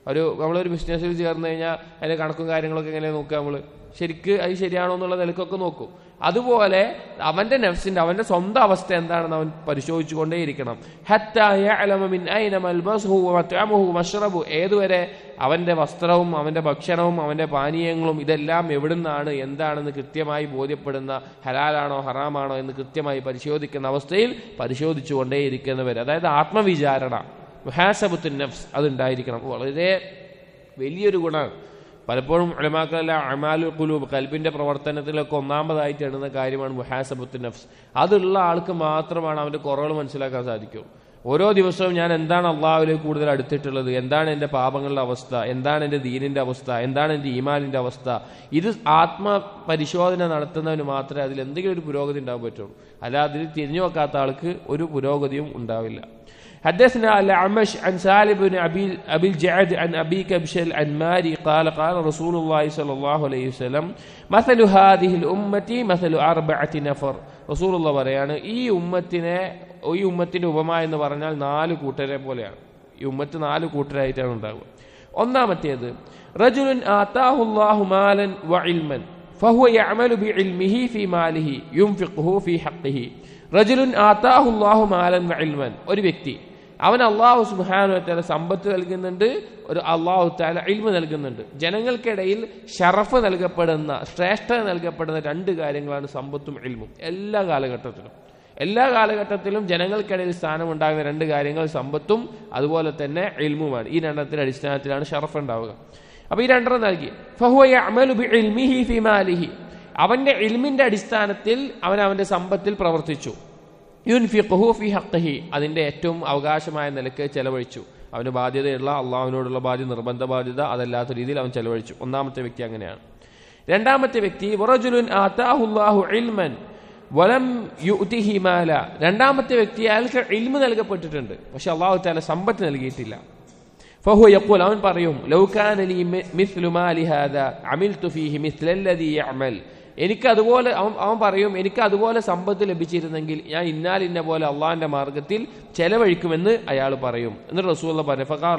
ഒരു നമ്മളൊരു ബിസിനസ്സിൽ ചേർന്ന് കഴിഞ്ഞാൽ അതിന്റെ കണക്കും കാര്യങ്ങളൊക്കെ എങ്ങനെ നോക്കുക നമ്മൾ ശരിക്ക് അത് ശരിയാണോ എന്നുള്ള നിലക്കൊക്കെ നോക്കും അതുപോലെ അവന്റെ നഫ്സിന്റെ അവന്റെ സ്വന്തം അവസ്ഥ എന്താണെന്ന് അവൻ പരിശോധിച്ചുകൊണ്ടേയിരിക്കണം ഹത്താ യഅലമ മിൻ ഐന മൽബസുഹു വമത്അമുഹു വമശ്റബു ഏതുവരെ അവന്റെ വസ്ത്രവും അവന്റെ ഭക്ഷണവും അവന്റെ പാനീയങ്ങളും ഇതെല്ലാം എവിടുന്നാണ് എന്താണെന്ന് കൃത്യമായി ബോധ്യപ്പെടുന്ന ഹലാലാണോ ഹറാമാണോ എന്ന് കൃത്യമായി പരിശോധിക്കുന്ന അവസ്ഥയിൽ പരിശോധിച്ചുകൊണ്ടേയിരിക്കുന്നവർ അതായത് ആത്മവിചാരണ മുഹാസബത്തുൻ നഫ്സ് അതുണ്ടായിരിക്കണം വളരെ വലിയൊരു ഗുണമാണ് പലപ്പോഴും ഉലമാക്കളല്ല അമാലു കുലൂബ് കൽബിന്റെ പ്രവർത്തനത്തിലൊക്കെ ഒന്നാമതായിട്ട് എണ്ണുന്ന കാര്യമാണ് മുഹാസബത്തുൻ നഫ്സ് അതുള്ള ആൾക്ക് മാത്രമാണ് അവന്റെ കുറവുകൾ മനസ്സിലാക്കാൻ സാധിക്കൂ ഓരോ ദിവസവും ഞാൻ എന്താണ് അള്ളാഹുലേക്ക് കൂടുതൽ അടുത്തിട്ടുള്ളത് എന്താണ് എൻ്റെ പാപങ്ങളുടെ അവസ്ഥ എന്താണ് എൻ്റെ ദീനിന്റെ അവസ്ഥ എന്താണ് എൻ്റെ ഈമാനിന്റെ അവസ്ഥ ഇത് ആത്മപരിശോധന നടത്തുന്നവന് മാത്രമേ അതിൽ എന്തെങ്കിലും ഒരു പുരോഗതി ഉണ്ടാകാൻ പറ്റുള്ളൂ അല്ല അതിൽ തിരിഞ്ഞു വെക്കാത്ത ആൾക്ക് ഒരു പുരോഗതിയും ഉണ്ടാവില്ല حدثنا الأعمش عن سالم بن أبي أبي الجعد عن أبي كبش العنماري قال قال رسول الله صلى الله عليه وسلم مثل هذه الأمة مثل أربعة نفر رسول الله പറയാണ് ഈ ഉമ്മത്തിനെ ഈ ഉമ്മത്തിന്റെ ഉപമ എന്ന് പറഞ്ഞാൽ നാല് കൂട്ടരെ പോലെയാണ് ഈ ഉമ്മത്ത് നാല് കൂട്ടരായിട്ടാണ് ഉണ്ടാവുക ഒന്നാമത്തേത് റജുലുൻ ആതാഹുല്ലാഹു മാലൻ വഇൽമൻ فهو يعمل بعلمه في ماله ينفقه في حقه رجل آتاه الله مالا وعلما ഒരു വ്യക്തി അവൻ അള്ളാഹു സുബാനുവല സമ്പത്ത് നൽകുന്നുണ്ട് ഒരു അള്ളാഹു താല ഇൽമ നൽകുന്നുണ്ട് ജനങ്ങൾക്കിടയിൽ ഷറഫ് നൽകപ്പെടുന്ന ശ്രേഷ്ഠത നൽകപ്പെടുന്ന രണ്ട് കാര്യങ്ങളാണ് സമ്പത്തും ഇൽമും എല്ലാ കാലഘട്ടത്തിലും എല്ലാ കാലഘട്ടത്തിലും ജനങ്ങൾക്കിടയിൽ സ്ഥാനമുണ്ടാകുന്ന രണ്ട് കാര്യങ്ങൾ സമ്പത്തും അതുപോലെ തന്നെ ഇൽമുമാണ് ഈ രണ്ടെണ്ണത്തിന്റെ അടിസ്ഥാനത്തിലാണ് ഷറഫ് ഉണ്ടാവുക അപ്പൊ ഈ രണ്ടെണ്ണം നൽകി അവന്റെ ഇൽമിന്റെ അടിസ്ഥാനത്തിൽ അവൻ അവന്റെ സമ്പത്തിൽ പ്രവർത്തിച്ചു യുൻഫിഖുഹു ഫി ഹഖ്ഹി അതിന്റെ ഏറ്റവും അവകാശമായ നിലക്ക് ചെലവഴിച്ചു അവന് ബാധ്യതയുള്ള അള്ളാഹുവിനോടുള്ള ബാധ്യത നിർബന്ധ ബാധ്യത അതല്ലാത്ത രീതിയിൽ അവൻ ചെലവഴിച്ചു ഒന്നാമത്തെ വ്യക്തി അങ്ങനെയാണ് രണ്ടാമത്തെ വ്യക്തി വറജുലുൻ ആതാഹുല്ലാഹു ഇൽമൻ വലം യുതിഹി മാല രണ്ടാമത്തെ വ്യക്തി അയാൾക്ക് ഇൽമ നൽകപ്പെട്ടിട്ടുണ്ട് പക്ഷെ അള്ളാഹു താല സമ്പത്ത് നൽകിയിട്ടില്ല فهو يقول അവൻ പറയും ലൗ കാന ലി മിസ്ലു മാലി ഹാദാ അമിൽതു ഫീഹി മിസ്ല അല്ലദീ യഅമൽ എനിക്ക് അതുപോലെ അവൻ അവൻ പറയും എനിക്ക് അതുപോലെ സമ്പത്ത് ലഭിച്ചിരുന്നെങ്കിൽ ഞാൻ ഇന്നാൽ ഇന്ന പോലെ അള്ളാഹിന്റെ മാർഗത്തിൽ ചെലവഴിക്കുമെന്ന് അയാൾ പറയും എന്നിട്ട് റസൂൽ പറഞ്ഞു ഫഖാർ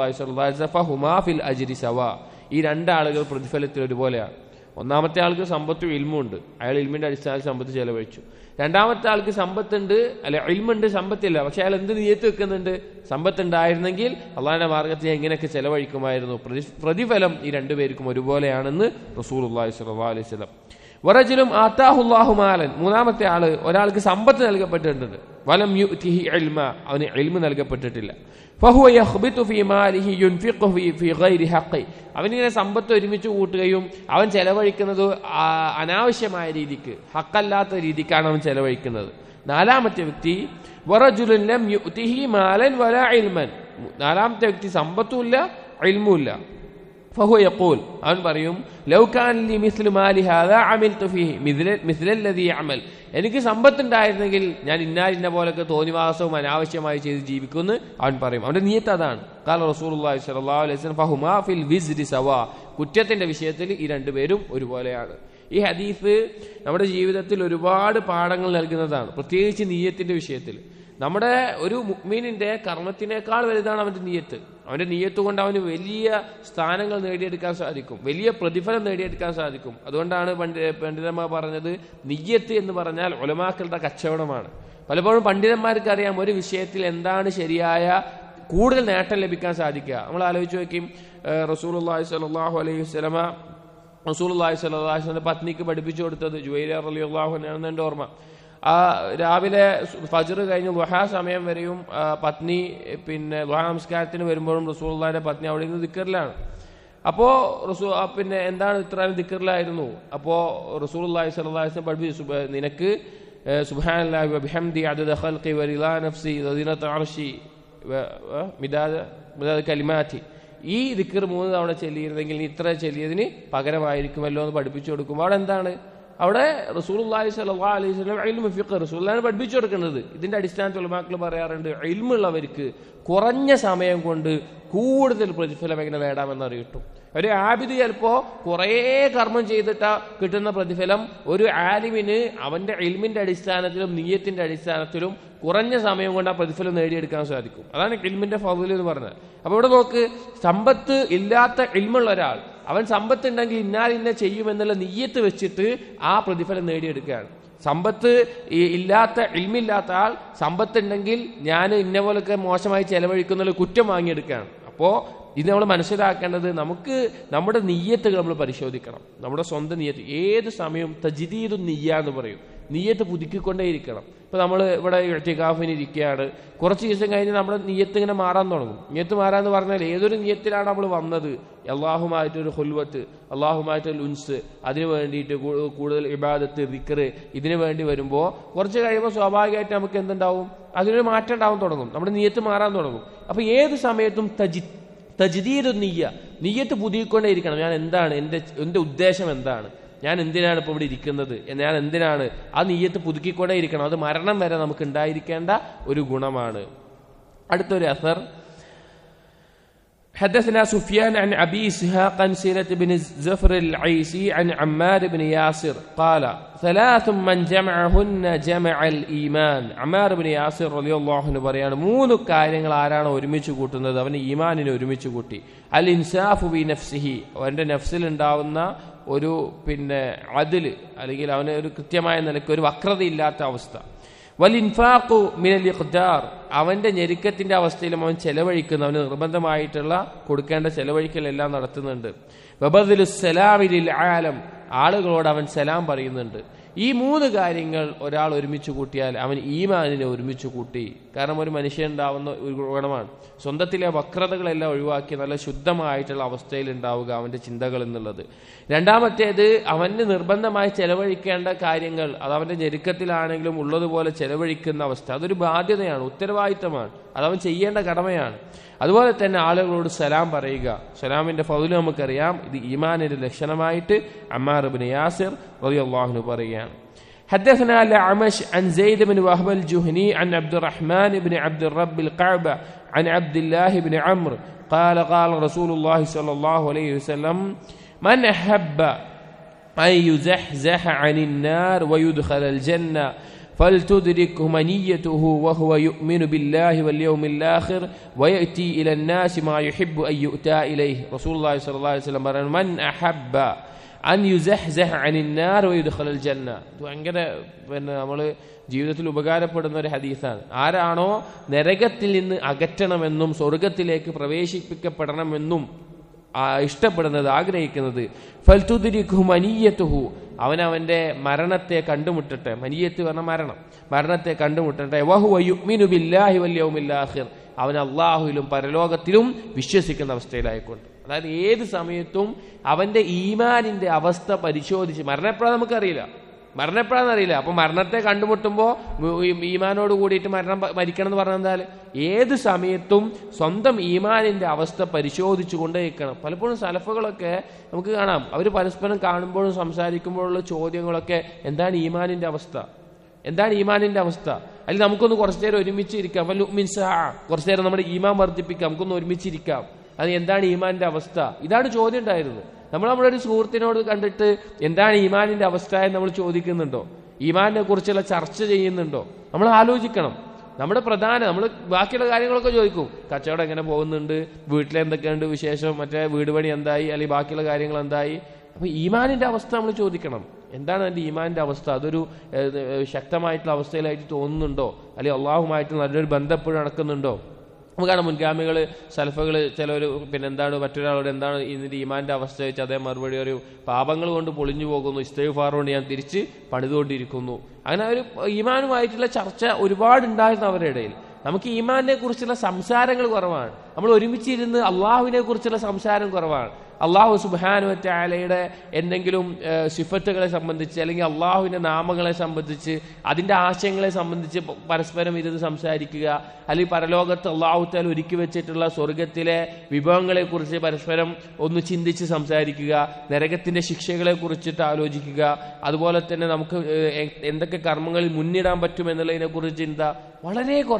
റസൂൽ ഫിൽ അജ്രി സവാ ഈ രണ്ടാളുകൾ പ്രതിഫലത്തിൽ ഒരുപോലെയാണ് ഒന്നാമത്തെ ആൾക്ക് സമ്പത്തും ഇൽമുണ്ട് അയാൾ ഇൽമിന്റെ അടിസ്ഥാനത്തിൽ സമ്പത്ത് ചെലവഴിച്ചു രണ്ടാമത്തെ ആൾക്ക് സമ്പത്തുണ്ട് അല്ല ഇൽമുണ്ട് സമ്പത്തില്ല പക്ഷെ അയാൾ എന്ത് നീയത്ത് വെക്കുന്നുണ്ട് സമ്പത്ത് ഉണ്ടായിരുന്നെങ്കിൽ അള്ളാഹിന്റെ മാർഗത്തിൽ എങ്ങനെയൊക്കെ ചെലവഴിക്കുമായിരുന്നു പ്രതിഫലം ഈ രണ്ടുപേർക്കും ഒരുപോലെയാണെന്ന് റസൂൽ അള്ളാഹി സ്വല്ലാ അലൈഹി സ്വലം വറജിലും ആത്താഹുല്ലാഹു മാലൻ മൂന്നാമത്തെ ആള് ഒരാൾക്ക് സമ്പത്ത് നൽകപ്പെട്ടിട്ടുണ്ട് വലം യുതിഹി ഇൽമ അവന് ഇൽമ നൽകപ്പെട്ടിട്ടില്ല ഫഹുവ യഖ്ബിതു ഫീ മാലിഹി യുൻഫിഖു ഫീ ഫീ ഗൈരി ഹഖി അവനിങ്ങനെ സമ്പത്ത് ഒരുമിച്ച് കൂട്ടുകയും അവൻ ചെലവഴിക്കുന്നത് അനാവശ്യമായ രീതിക്ക് ഹക്കല്ലാത്ത രീതിക്കാണ് അവൻ ചെലവഴിക്കുന്നത് നാലാമത്തെ വ്യക്തി വറജുലുൻ ലം യുതിഹി മാലൻ വലാ ഇൽമൻ നാലാമത്തെ വ്യക്തി സമ്പത്തുമില്ല ഇൽമുമില്ല فهو يقول അവൻ പറയും ലൗ കാൻ ലി മിസ്ലു മാലി ഹാദാ അമിൽതു ഫീഹി മിസ്ല അല്ലദീ യഅമൽ എനിക്ക് സമ്പത്ത് ഉണ്ടായിരുന്നെങ്കിൽ ഞാൻ ഇന്നാർ ഇന്ന പോലൊക്കെ തോന്നിവാസവും അനാവശ്യമായി ചെയ്ത് ജീവിക്കുമെന്ന് അവൻ പറയും അവന്റെ നിയത്ത് അതാണ് കാല റസൂലുള്ളാഹി സ്വല്ലല്ലാഹു അലൈഹി വസല്ലം ഫഹുമാ ഫിൽ വിസ്രി സവാ കുറ്റത്തിന്റെ വിഷയത്തിൽ ഈ രണ്ടുപേരും ഒരുപോലെയാണ് ഈ ഹദീസ് നമ്മുടെ ജീവിതത്തിൽ ഒരുപാട് പാഠങ്ങൾ നൽകുന്നതാണ് പ്രത്യേകിച്ച് നീയത്തിന്റെ വിഷയത്തിൽ നമ്മുടെ ഒരു മുക്മീനിന്റെ കർമ്മത്തിനേക്കാൾ വലുതാണ് അവന്റെ നീയത്ത് അവന്റെ നീയത്ത് കൊണ്ട് അവന് വലിയ സ്ഥാനങ്ങൾ നേടിയെടുക്കാൻ സാധിക്കും വലിയ പ്രതിഫലം നേടിയെടുക്കാൻ സാധിക്കും അതുകൊണ്ടാണ് പണ്ഡി പണ്ഡിതന്മാർ പറഞ്ഞത് നീയത്ത് എന്ന് പറഞ്ഞാൽ ഒലമാക്കളുടെ കച്ചവടമാണ് പലപ്പോഴും പണ്ഡിതന്മാർക്ക് അറിയാം ഒരു വിഷയത്തിൽ എന്താണ് ശരിയായ കൂടുതൽ നേട്ടം ലഭിക്കാൻ സാധിക്കുക നമ്മൾ ആലോചിച്ച് നോക്കിയും റസൂൽ അള്ളാഹി സ്വലാഹു അലൈഹി വസ്ലമ റസൂൽ അള്ളാഹി സ്വലാഹുന്റെ പത്നിക്ക് പഠിപ്പിച്ചു കൊടുത്തത് ജുവൈല അലി അള്ളാഹു ആണെന്ന് എൻ്റെ ഓർമ്മ ആ രാവിലെ ഫജർ കഴിഞ്ഞ് ലുഹാ സമയം വരെയും പത്നി പിന്നെ ലുഹാ നമസ്കാരത്തിന് വരുമ്പോഴും റസൂള്ളാന്റെ പത്നി അവിടെ നിന്ന് ദിക്കറിലാണ് അപ്പോ റസൂ പിന്നെ എന്താണ് ഇത്രയും ദിക്കറിലായിരുന്നു അപ്പോ റസൂൽ അള്ളാഹി സ്വലാഹുസ്ലം പഠിപ്പിച്ചു നിനക്ക് സുബാനല്ലാഹി വബിഹംദി അദദ ഖൽഖി വരിലാ നഫ്സി ദീനത്ത് അർഷി മിദാദ് മിദാദ് കലിമാറ്റി ഈ ദിക്കർ മൂന്ന് തവണ ചെല്ലിയിരുന്നെങ്കിൽ നീ ഇത്ര ചെല്ലിയതിന് പകരമായിരിക്കുമല്ലോ എന്ന് പഠിപ്പിച്ചു കൊടുക്കുമ്പോൾ അവിടെ എന്താണ് അവിടെ റസൂൽഹി സല്ലാ അലൈഹി സ്വലം അയിൽമ ഫിഖ് റസൂലാണ് പഠിപ്പിച്ചു കൊടുക്കുന്നത് ഇതിന്റെ അടിസ്ഥാനത്തിൽ ഉലമാക്കൾ പറയാറുണ്ട് ഇൽമുള്ളവർക്ക് കുറഞ്ഞ സമയം കൊണ്ട് കൂടുതൽ പ്രതിഫലം എങ്ങനെ നേടാമെന്ന് അറിയിട്ടും ഒരു ആബിദ് ചിലപ്പോ കുറേ കർമ്മം ചെയ്തിട്ട് കിട്ടുന്ന പ്രതിഫലം ഒരു ആലിമിന് അവന്റെ ഇൽമിന്റെ അടിസ്ഥാനത്തിലും നീയത്തിന്റെ അടിസ്ഥാനത്തിലും കുറഞ്ഞ സമയം കൊണ്ട് ആ പ്രതിഫലം നേടിയെടുക്കാൻ സാധിക്കും അതാണ് ഇൽമിന്റെ ഫضل എന്ന് പറഞ്ഞത് അപ്പൊ ഇവിടെ നോക്ക് സമ്പത്ത് ഇല്ലാത്ത ഇൽമുള്ള ഒരാൾ അവൻ സമ്പത്ത് ഉണ്ടെങ്കിൽ ഇന്നാൽ ഇന്ന ചെയ്യുമെന്നുള്ള നീയത്ത് വെച്ചിട്ട് ആ പ്രതിഫലം നേടിയെടുക്കുകയാണ് സമ്പത്ത് ഈ ഇല്ലാത്ത ഇൽമില്ലാത്ത ആൾ സമ്പത്ത് ഉണ്ടെങ്കിൽ ഞാൻ ഇന്ന പോലൊക്കെ മോശമായി ചെലവഴിക്കുന്ന കുറ്റം വാങ്ങിയെടുക്കുകയാണ് അപ്പോ ഇത് നമ്മൾ മനസ്സിലാക്കേണ്ടത് നമുക്ക് നമ്മുടെ നീയത്തുകൾ നമ്മൾ പരിശോധിക്കണം നമ്മുടെ സ്വന്തം നീയത്ത് ഏത് സമയവും തജിദീദു നീയ എന്ന് പറയും നീയത്ത് പുതുക്കിക്കൊണ്ടേയിരിക്കണം ഇപ്പൊ നമ്മൾ ഇവിടെ ഇഴത്തിക്കാഫിന് ഇരിക്കുകയാണ് കുറച്ച് ദിവസം കഴിഞ്ഞ് നമ്മുടെ നീയത്ത് ഇങ്ങനെ മാറാൻ തുടങ്ങും നീയത്ത് മാറാന്ന് പറഞ്ഞാൽ ഏതൊരു നീയത്തിലാണ് നമ്മൾ വന്നത് അള്ളാഹുമായിട്ടൊരു ഹുൽവത്ത് അള്ളാഹുമായിട്ടൊരു ഉൻസ് അതിനു വേണ്ടിയിട്ട് കൂ- കൂടുതൽ ഇബാദത്ത് ദിക്കറ് ഇതിനു വേണ്ടി വരുമ്പോൾ കുറച്ച് കഴിയുമ്പോൾ സ്വാഭാവികമായിട്ട് നമുക്ക് എന്തുണ്ടാവും അതിനൊരു മാറ്റം ഉണ്ടാവാൻ തുടങ്ങും നമ്മുടെ നീയത്ത് മാറാൻ തുടങ്ങും അപ്പൊ ഏത് സമയത്തും തജി തജ്ദീദു നീയ നീയത്ത് പുതിയിക്കൊണ്ടേ ഇരിക്കണം ഞാൻ എന്താണ് എൻ്റെ എൻ്റെ ഉദ്ദേശം എന്താണ് ഞാൻ എന്തിനാണ് ഇപ്പോൾ ഇവിടെ ഇരിക്കുന്നത് ഞാൻ എന്തിനാണ് ആ നീയത്ത് പുതുക്കിക്കൊണ്ടേ ഇരിക്കണം അത് മരണം വരെ നമുക്ക് ഉണ്ടായിരിക്കേണ്ട ഒരു ഗുണമാണ് അടുത്തൊരു അസർ حدثنا سفيان عن أبي إسحاق عن سيرة بن زفر العيسي عن عمار بن ياسر قال ثلاث من جمعهن جمع الإيمان عمار بن ياسر رضي الله عنه പറയാണ് മൂന്ന് കാര്യങ്ങൾ ആരാണ് ഒരുമിച്ച് കൂട്ടുന്നത് അവന് ഈമാനിനെ ഒരുമിച്ച് കൂട്ടി അൽ ഇൻസാഫു ബി നഫ്സിഹി അവന്റെ നഫ്സിൽ ഉണ്ടാവുന്ന ഒരു പിന്നെ അതില് അല്ലെങ്കിൽ അവന് ഒരു കൃത്യമായ നിലയ്ക്ക് ഒരു വക്രതയില്ലാത്ത അവസ്ഥ വലിൻഫാഖു മിനൽ ഇഖ്ദാർ അവന്റെ ഞെരുക്കത്തിന്റെ അവസ്ഥയിലും അവൻ ചെലവഴിക്കുന്ന അവന് നിർബന്ധമായിട്ടുള്ള കൊടുക്കേണ്ട ചെലവഴിക്കലെല്ലാം നടത്തുന്നുണ്ട് വബദുലു സലാമിലിൽ ആലം ആളുകളോട് അവൻ സലാം പറയുന്നുണ്ട് ഈ മൂന്ന് കാര്യങ്ങൾ ഒരാൾ ഒരുമിച്ച് കൂട്ടിയാൽ അവൻ ഈമാനിനെ ഒരുമിച്ച് കൂട്ടി കാരണം ഒരു മനുഷ്യൻ ഉണ്ടാവുന്ന ഒരു ഗുണമാണ് സ്വന്തത്തിലെ വക്രതകളെല്ലാം ഒഴിവാക്കി നല്ല ശുദ്ധമായിട്ടുള്ള അവസ്ഥയിൽ ഉണ്ടാവുക അവന്റെ ചിന്തകൾ എന്നുള്ളത് രണ്ടാമത്തേത് അവന് നിർബന്ധമായി ചെലവഴിക്കേണ്ട കാര്യങ്ങൾ അത് അവന്റെ ഞെരുക്കത്തിലാണെങ്കിലും ഉള്ളതുപോലെ ചെലവഴിക്കുന്ന അവസ്ഥ അതൊരു ബാധ്യതയാണ് ഉത്തരവാദിത്തമാണ് അത് അവൻ ചെയ്യേണ്ട കടമയാണ് അതുപോലെ തന്നെ ആളുകളോട് സലാം പറയുക സലാമിന്റെ ഫൗല് നമുക്കറിയാം ഇത് ഈമാനിന്റെ ലക്ഷണമായിട്ട് അമ്മാർ ബിൻ യാസിർ റളിയല്ലാഹു പറയുകയാണ് حدثنا الأعمش عن زيد بن وهب الجهني عن عبد الرحمن بن عبد الرب القعبة عن عبد الله بن عمرو قال قال رسول الله صلى الله عليه وسلم من أحب أن يزحزح عن النار ويدخل الجنة فلتدركه منيته وهو يؤمن بالله واليوم الآخر ويأتي إلى الناس ما يحب أن يؤتى إليه رسول الله صلى الله عليه وسلم പറഞ്ഞു, من أحب അൻ യുസഹ്സഹ അനിന്നാർ വയുദ്ഖലൽ ജന്ന ഇത് ഭയങ്കര പിന്നെ നമ്മൾ ജീവിതത്തിൽ ഉപകാരപ്പെടുന്ന ഒരു ഹദീസാണ് ആരാണോ നരകത്തിൽ നിന്ന് അകറ്റണമെന്നും സ്വർഗത്തിലേക്ക് പ്രവേശിപ്പിക്കപ്പെടണമെന്നും ആ, ഇഷ്ടപ്പെടുന്നത് ആഗ്രഹിക്കുന്നത് ഫൽതുദിരിഖു മനീയത്തുഹു അവൻ അവന്റെ മരണത്തെ കണ്ടുമുട്ടട്ടെ മനീയത്ത് പറഞ്ഞ മരണം മരണത്തെ കണ്ടുമുട്ടട്ടെ വഹുവ യുഅ്മിനു ബില്ലാഹി വൽ യൗമിൽ ആഖിർ അവൻ അള്ളാഹുവിലും പരലോകത്തിലും വിശ്വസിക്കുന്ന അവസ്ഥയിലായിക്കൊണ്ട് അതായത് ഏത് സമയത്തും അവന്റെ ഈമാനിന്റെ അവസ്ഥ പരിശോധിച്ച് മരണപ്പെടാൻ നമുക്കറിയില്ല മരണപ്പെടാൻ അറിയില്ല അപ്പൊ മരണത്തെ കണ്ടുമുട്ടുമ്പോൾ ഈമാനോട് കൂടിയിട്ട് മരണം പ- മരിക്കണം എന്ന് പറഞ്ഞാൽ ഏത് സമയത്തും സ്വന്തം ഈമാനിന്റെ അവസ്ഥ പരിശോധിച്ചു കൊണ്ടേയിരിക്കണം പലപ്പോഴും സലഫുകളൊക്കെ നമുക്ക് കാണാം അവർ പരസ്പരം കാണുമ്പോഴും സംസാരിക്കുമ്പോഴുള്ള ചോദ്യങ്ങളൊക്കെ എന്താണ് ഈമാനിന്റെ അവസ്ഥ എന്താണ് ഈമാനിന്റെ അവസ്ഥ അല്ലെങ്കിൽ നമുക്കൊന്ന് കുറച്ചു നേരം ഒരുമിച്ച് ഇരിക്കാം വല്ല മീൻസ് കുറച്ചു നേരം നമ്മുടെ ഈമാൻ വർദ്ധിപ്പിക്കാം നമുക്കൊന്ന് ഒരുമിച്ചിരിക്കാം അത് എന്താണ് ഈമാനിന്റെ അവസ്ഥ ഇതാണ് ചോദ്യം ഉണ്ടായിരുന്നത് നമ്മൾ നമ്മളൊരു സുഹൃത്തിനോട് കണ്ടിട്ട് എന്താണ് ഈമാനിന്റെ അവസ്ഥ എന്ന് നമ്മൾ ചോദിക്കുന്നുണ്ടോ ഈമാനിനെ കുറിച്ചുള്ള ചർച്ച ചെയ്യുന്നുണ്ടോ നമ്മൾ ആലോചിക്കണം നമ്മുടെ പ്രധാന നമ്മൾ ബാക്കിയുള്ള കാര്യങ്ങളൊക്കെ ചോദിക്കും കച്ചവടം എങ്ങനെ പോകുന്നുണ്ട് വീട്ടിലെന്തൊക്കെയുണ്ട് വിശേഷം മറ്റേ വീട് പണി എന്തായി അല്ലെങ്കിൽ ബാക്കിയുള്ള കാര്യങ്ങൾ എന്തായി അപ്പൊ ഈമാനിന്റെ അവസ്ഥ നമ്മൾ ചോദിക്കണം എന്താണ് എൻ്റെ ഈമാനിന്റെ അവസ്ഥ അതൊരു ഏഹ്, ഏഹ്, ശക്തമായിട്ടുള്ള അവസ്ഥയിലായിട്ട് തോന്നുന്നുണ്ടോ അല്ലെങ്കിൽ അള്ളാഹുമായിട്ട് നല്ലൊരു ബന്ധപ്പെട്ട് നടക്കുന്നുണ്ടോ നമുക്കാണ് മുൻഗാമികൾ സൽഫകൾ ചിലർ പിന്നെ എന്താണ് മറ്റൊരാളോട് എന്താണ് ഇതിന്റെ ഈമാന്റെ അവസ്ഥ വെച്ച് അതേ മറുപടി ഒരു പാപങ്ങൾ കൊണ്ട് പൊളിഞ്ഞു പോകുന്നു ഇസ്തഫാർ കൊണ്ട് ഞാൻ തിരിച്ച് പണിതുകൊണ്ടിരിക്കുന്നു അങ്ങനെ ഒരു ഈമാനുമായിട്ടുള്ള ചർച്ച ഒരുപാട് ഉണ്ടായിരുന്നു അവരുടെ ഇടയിൽ നമുക്ക് ഈമാനെ കുറിച്ചുള്ള സംസാരങ്ങൾ കുറവാണ് നമ്മൾ ഒരുമിച്ചിരുന്ന് അള്ളാഹുവിനെ കുറിച്ചുള്ള സംസാരം കുറവാണ് അള്ളാഹു സുബാനുവറ്റാലയുടെ എന്തെങ്കിലും ഏഹ്, സിഫത്തുകളെ സംബന്ധിച്ച് അല്ലെങ്കിൽ അള്ളാഹുവിന്റെ നാമങ്ങളെ സംബന്ധിച്ച് അതിന്റെ ആശയങ്ങളെ സംബന്ധിച്ച് പ- പരസ്പരം ഇരുന്ന് സംസാരിക്കുക അല്ലെങ്കിൽ പരലോകത്ത് അള്ളാഹുത്താൽ ഒരുക്കി വെച്ചിട്ടുള്ള സ്വർഗത്തിലെ വിഭവങ്ങളെ കുറിച്ച് പരസ്പരം ഒന്ന് ചിന്തിച്ച് സംസാരിക്കുക നരകത്തിന്റെ ശിക്ഷകളെ കുറിച്ചിട്ട് ആലോചിക്കുക അതുപോലെ തന്നെ നമുക്ക് ഏഹ്, എ- എന്തൊക്കെ കർമ്മങ്ങളിൽ മുന്നിടാൻ പറ്റും എന്നുള്ളതിനെ കുറിച്ച് ചിന്ത വളരെ കുറവ്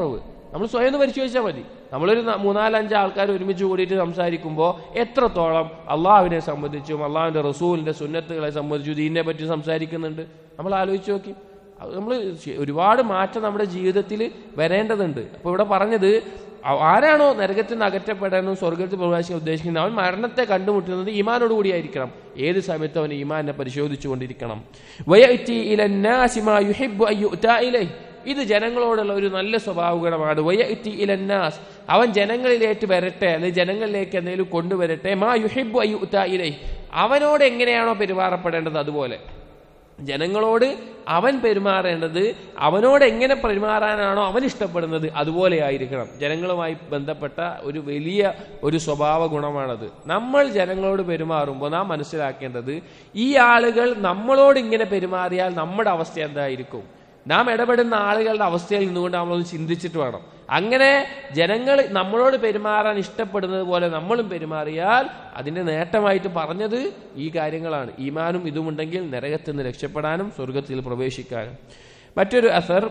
നമ്മൾ സ്വയം ഒന്ന് പരിശോധിച്ചാൽ മതി നമ്മളൊരു ന- മൂന്നാലഞ്ച് ആൾക്കാർ ഒരുമിച്ച് കൂടിയിട്ട് സംസാരിക്കുമ്പോൾ എത്രത്തോളം അള്ളാഹുവിനെ സംബന്ധിച്ചും അള്ളാഹുവിന്റെ റസൂലിന്റെ സുന്നത്തുകളെ സംബന്ധിച്ചും ദീനിനെ പറ്റി സംസാരിക്കുന്നുണ്ട് നമ്മൾ ആലോചിച്ച് നോക്കി നമ്മൾ ഒരുപാട് മാറ്റം നമ്മുടെ ജീവിതത്തിൽ വരേണ്ടതുണ്ട് അപ്പൊ ഇവിടെ പറഞ്ഞത് ആ- ആരാണോ നരകത്തിൽ നിന്ന് അകറ്റപ്പെടാനും സ്വർഗത്തിൽ പ്രവേശിക്കാൻ ഉദ്ദേശിക്കുന്നത് അവൻ മരണത്തെ കണ്ടുമുട്ടുന്നത് ഈമാനോട് കൂടിയായിരിക്കണം ഏത് സമയത്തും അവൻ ഈമാനെ പരിശോധിച്ചുകൊണ്ടിരിക്കണം വയഅ്തി ഇലന്നാസി മാ യുഹിബ്ബു അൻ യുഅ്താ ഇലൈഹി. ഇത് ജനങ്ങളോടുള്ള ഒരു നല്ല സ്വഭാവ ഗുണമാണ് വയഅ്തി ഇലന്നാസ് അവൻ ജനങ്ങളിലേക്ക് വരട്ടെ അല്ലെങ്കിൽ ജനങ്ങളിലേക്ക് എന്തെങ്കിലും കൊണ്ടുവരട്ടെ മാ യുഹിബ്ബു അൻ യുഅ്താ ഇലൈഹി. അവനോട് എങ്ങനെയാണോ പെരുമാറപ്പെടേണ്ടത് അതുപോലെ ജനങ്ങളോട് അവൻ പെരുമാറേണ്ടത് അവനോട് എങ്ങനെ പെരുമാറാനാണോ അവൻ ഇഷ്ടപ്പെടുന്നത് അതുപോലെ ആയിരിക്കണം ജനങ്ങളുമായി ബന്ധപ്പെട്ട ഒരു വലിയ ഒരു സ്വഭാവ ഗുണമാണത് നമ്മൾ ജനങ്ങളോട് പെരുമാറുമ്പോൾ നാം മനസ്സിലാക്കേണ്ടത് ഈ ആളുകൾ നമ്മളോട് ഇങ്ങനെ പെരുമാറിയാൽ നമ്മുടെ അവസ്ഥ എന്തായിരിക്കും നാം ഇടപെടുന്ന ആളുകളുടെ അവസ്ഥയിൽ നിന്നുകൊണ്ട് നമ്മളൊന്ന് ചിന്തിച്ചിട്ട് വേണം അങ്ങനെ ജനങ്ങൾ നമ്മളോട് പെരുമാറാൻ ഇഷ്ടപ്പെടുന്നത് പോലെ നമ്മളും പെരുമാറിയാൽ അതിന്റെ നേട്ടമായിട്ട് പറഞ്ഞത് ഈ കാര്യങ്ങളാണ് ഈമാനും ഇതുമുണ്ടെങ്കിൽ നരകത്തിൽ നിന്ന് രക്ഷപ്പെടാനും സ്വർഗത്തിൽ പ്രവേശിക്കാനും മറ്റൊരു അസർ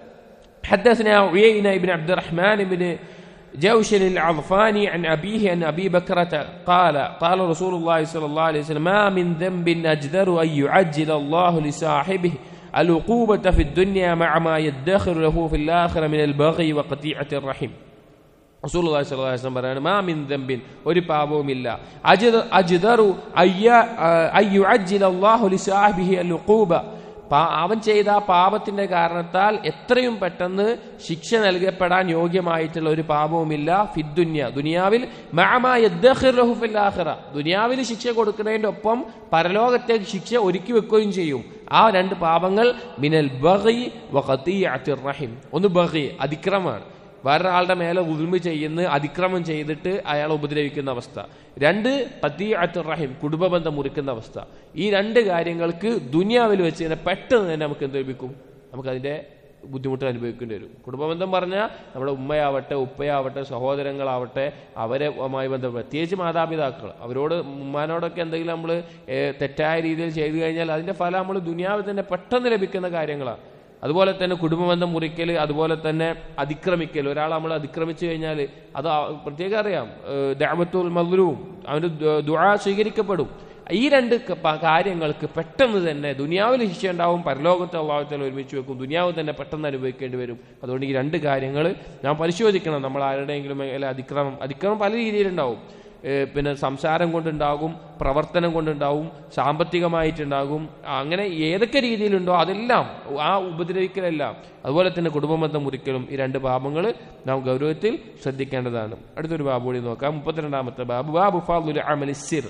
حدثنا عيينة بن عبد الرحمن بن جوشن العظفاني عن أبيه عن أبي بكرة قال قال رسول الله صلى الله عليه وسلم ما من ذنب أجدر أن يعجل الله لصاحبه العقوبة في الدنيا مع ما يدخر له في الآخرة من البغي وقطيعة الرحم റസൂലുള്ളാഹി സ്വല്ലല്ലാഹു അലൈഹി വസല്ലം പറയാണ് മാ മിൻ ദംബിൻ ഒരു പാപവുമില്ല അജ്ദ അജ്ദറു അയ്യ അയ്യുഅജ്ജില അല്ലാഹു ലിസാഹിബിഹി അൽഉഖൂബ പാ- അവൻ ചെയ്ത ആ പാപത്തിന്റെ കാരണത്താൽ എത്രയും പെട്ടെന്ന് ശിക്ഷ നൽകപ്പെടാൻ യോഗ്യമായിട്ടുള്ള ഒരു പാപവുമില്ല ഫിദ്ദുന്യ ദുനിയാവിൽ മഅമാ യദ്ദഖിർ ലഹു ഫിൽ ആഖിറ ദുനിയാവിൽ ശിക്ഷ കൊടുക്കുന്നതിന്റെ ഒപ്പം പരലോകത്തേക്ക് ശിക്ഷ ഒരുക്കി വെക്കുകയും ചെയ്യും ആ രണ്ട് പാപങ്ങൾ മിനൽ ബഗി വ ഖതീഅത്തിർ റഹിം ഒന്ന് ബഗി അതിക്രമാണ് വേറൊരാളുടെ മേലെ ഉൽമ ചെയ്യുന്ന അതിക്രമം ചെയ്തിട്ട് അയാളെ ഉപദ്രവിക്കുന്ന അവസ്ഥ രണ്ട് പത്തിഅത്തുർ റഹിം കുടുംബബന്ധം മുറിക്കുന്ന അവസ്ഥ ഈ രണ്ട് കാര്യങ്ങൾക്ക് ദുനിയാവിൽ വെച്ച് തന്നെ പെട്ടെന്ന് തന്നെ നമുക്ക് എന്ത് ലഭിക്കും നമുക്ക് അതിന്റെ ബുദ്ധിമുട്ട് അനുഭവിക്കേണ്ടി വരും കുടുംബബന്ധം പറഞ്ഞാൽ നമ്മുടെ ഉമ്മയാവട്ടെ ഉപ്പയാവട്ടെ സഹോദരങ്ങളാവട്ടെ അവരെ മായി ബന്ധപ്പെട്ട് പ്രത്യേകിച്ച് മാതാപിതാക്കൾ അവരോട് ഉമ്മാനോടൊക്കെ എന്തെങ്കിലും നമ്മൾ തെറ്റായ രീതിയിൽ ചെയ്തു കഴിഞ്ഞാൽ അതിന്റെ ഫലം നമ്മൾ ദുനിയാവിൽ തന്നെ പെട്ടെന്ന് ലഭിക്കുന്ന കാര്യങ്ങളാണ് അതുപോലെ തന്നെ കുടുംബബന്ധം മുറിക്കൽ അതുപോലെ തന്നെ അതിക്രമിക്കൽ ഒരാൾ നമ്മൾ അതിക്രമിച്ചു കഴിഞ്ഞാൽ അത് ആ- പ്രത്യേകം അറിയാം ഏഹ് ദഅവത്തുൽ മദ്ലൂം അവന് ദു- ദുആ സ്വീകരിക്കപ്പെടും ഈ രണ്ട് ക- പ- കാര്യങ്ങൾക്ക് പെട്ടെന്ന് തന്നെ ദുനിയാവിൽ ശിക്ഷ ഉണ്ടാവും പരലോകത്തെ അള്ളാഹുത്തല ഒരുമിച്ച് വെക്കും ദുനിയാവ് തന്നെ പെട്ടെന്ന് അനുഭവിക്കേണ്ടി വരും അതുകൊണ്ട് ഈ രണ്ട് കാര്യങ്ങൾ നാം പരിശോധിക്കണം നമ്മൾ ആരുടെയെങ്കിലും മേലെ അതിക്രമം അതിക്രമം പല രീതിയിലുണ്ടാവും ഏഹ് പിന്നെ സംസാരം കൊണ്ടുണ്ടാകും പ്രവർത്തനം കൊണ്ടുണ്ടാവും സാമ്പത്തികമായിട്ടുണ്ടാകും അങ്ങനെ ഏതൊക്കെ രീതിയിലുണ്ടോ അതെല്ലാം ആ ഉപദ്രവിക്കലെല്ലാം അതുപോലെ തന്നെ കുടുംബബന്ധം മുറിക്കലും ഈ രണ്ട് പാപങ്ങൾ നാം ഗൗരവത്തിൽ ശ്രദ്ധിക്കേണ്ടതാണ് അടുത്തൊരു ബാബു കൂടി നോക്കാം മുപ്പത്തിരണ്ടാമത്തെ ബാബു ബാബു ഫാദുൽ അമലി സിർ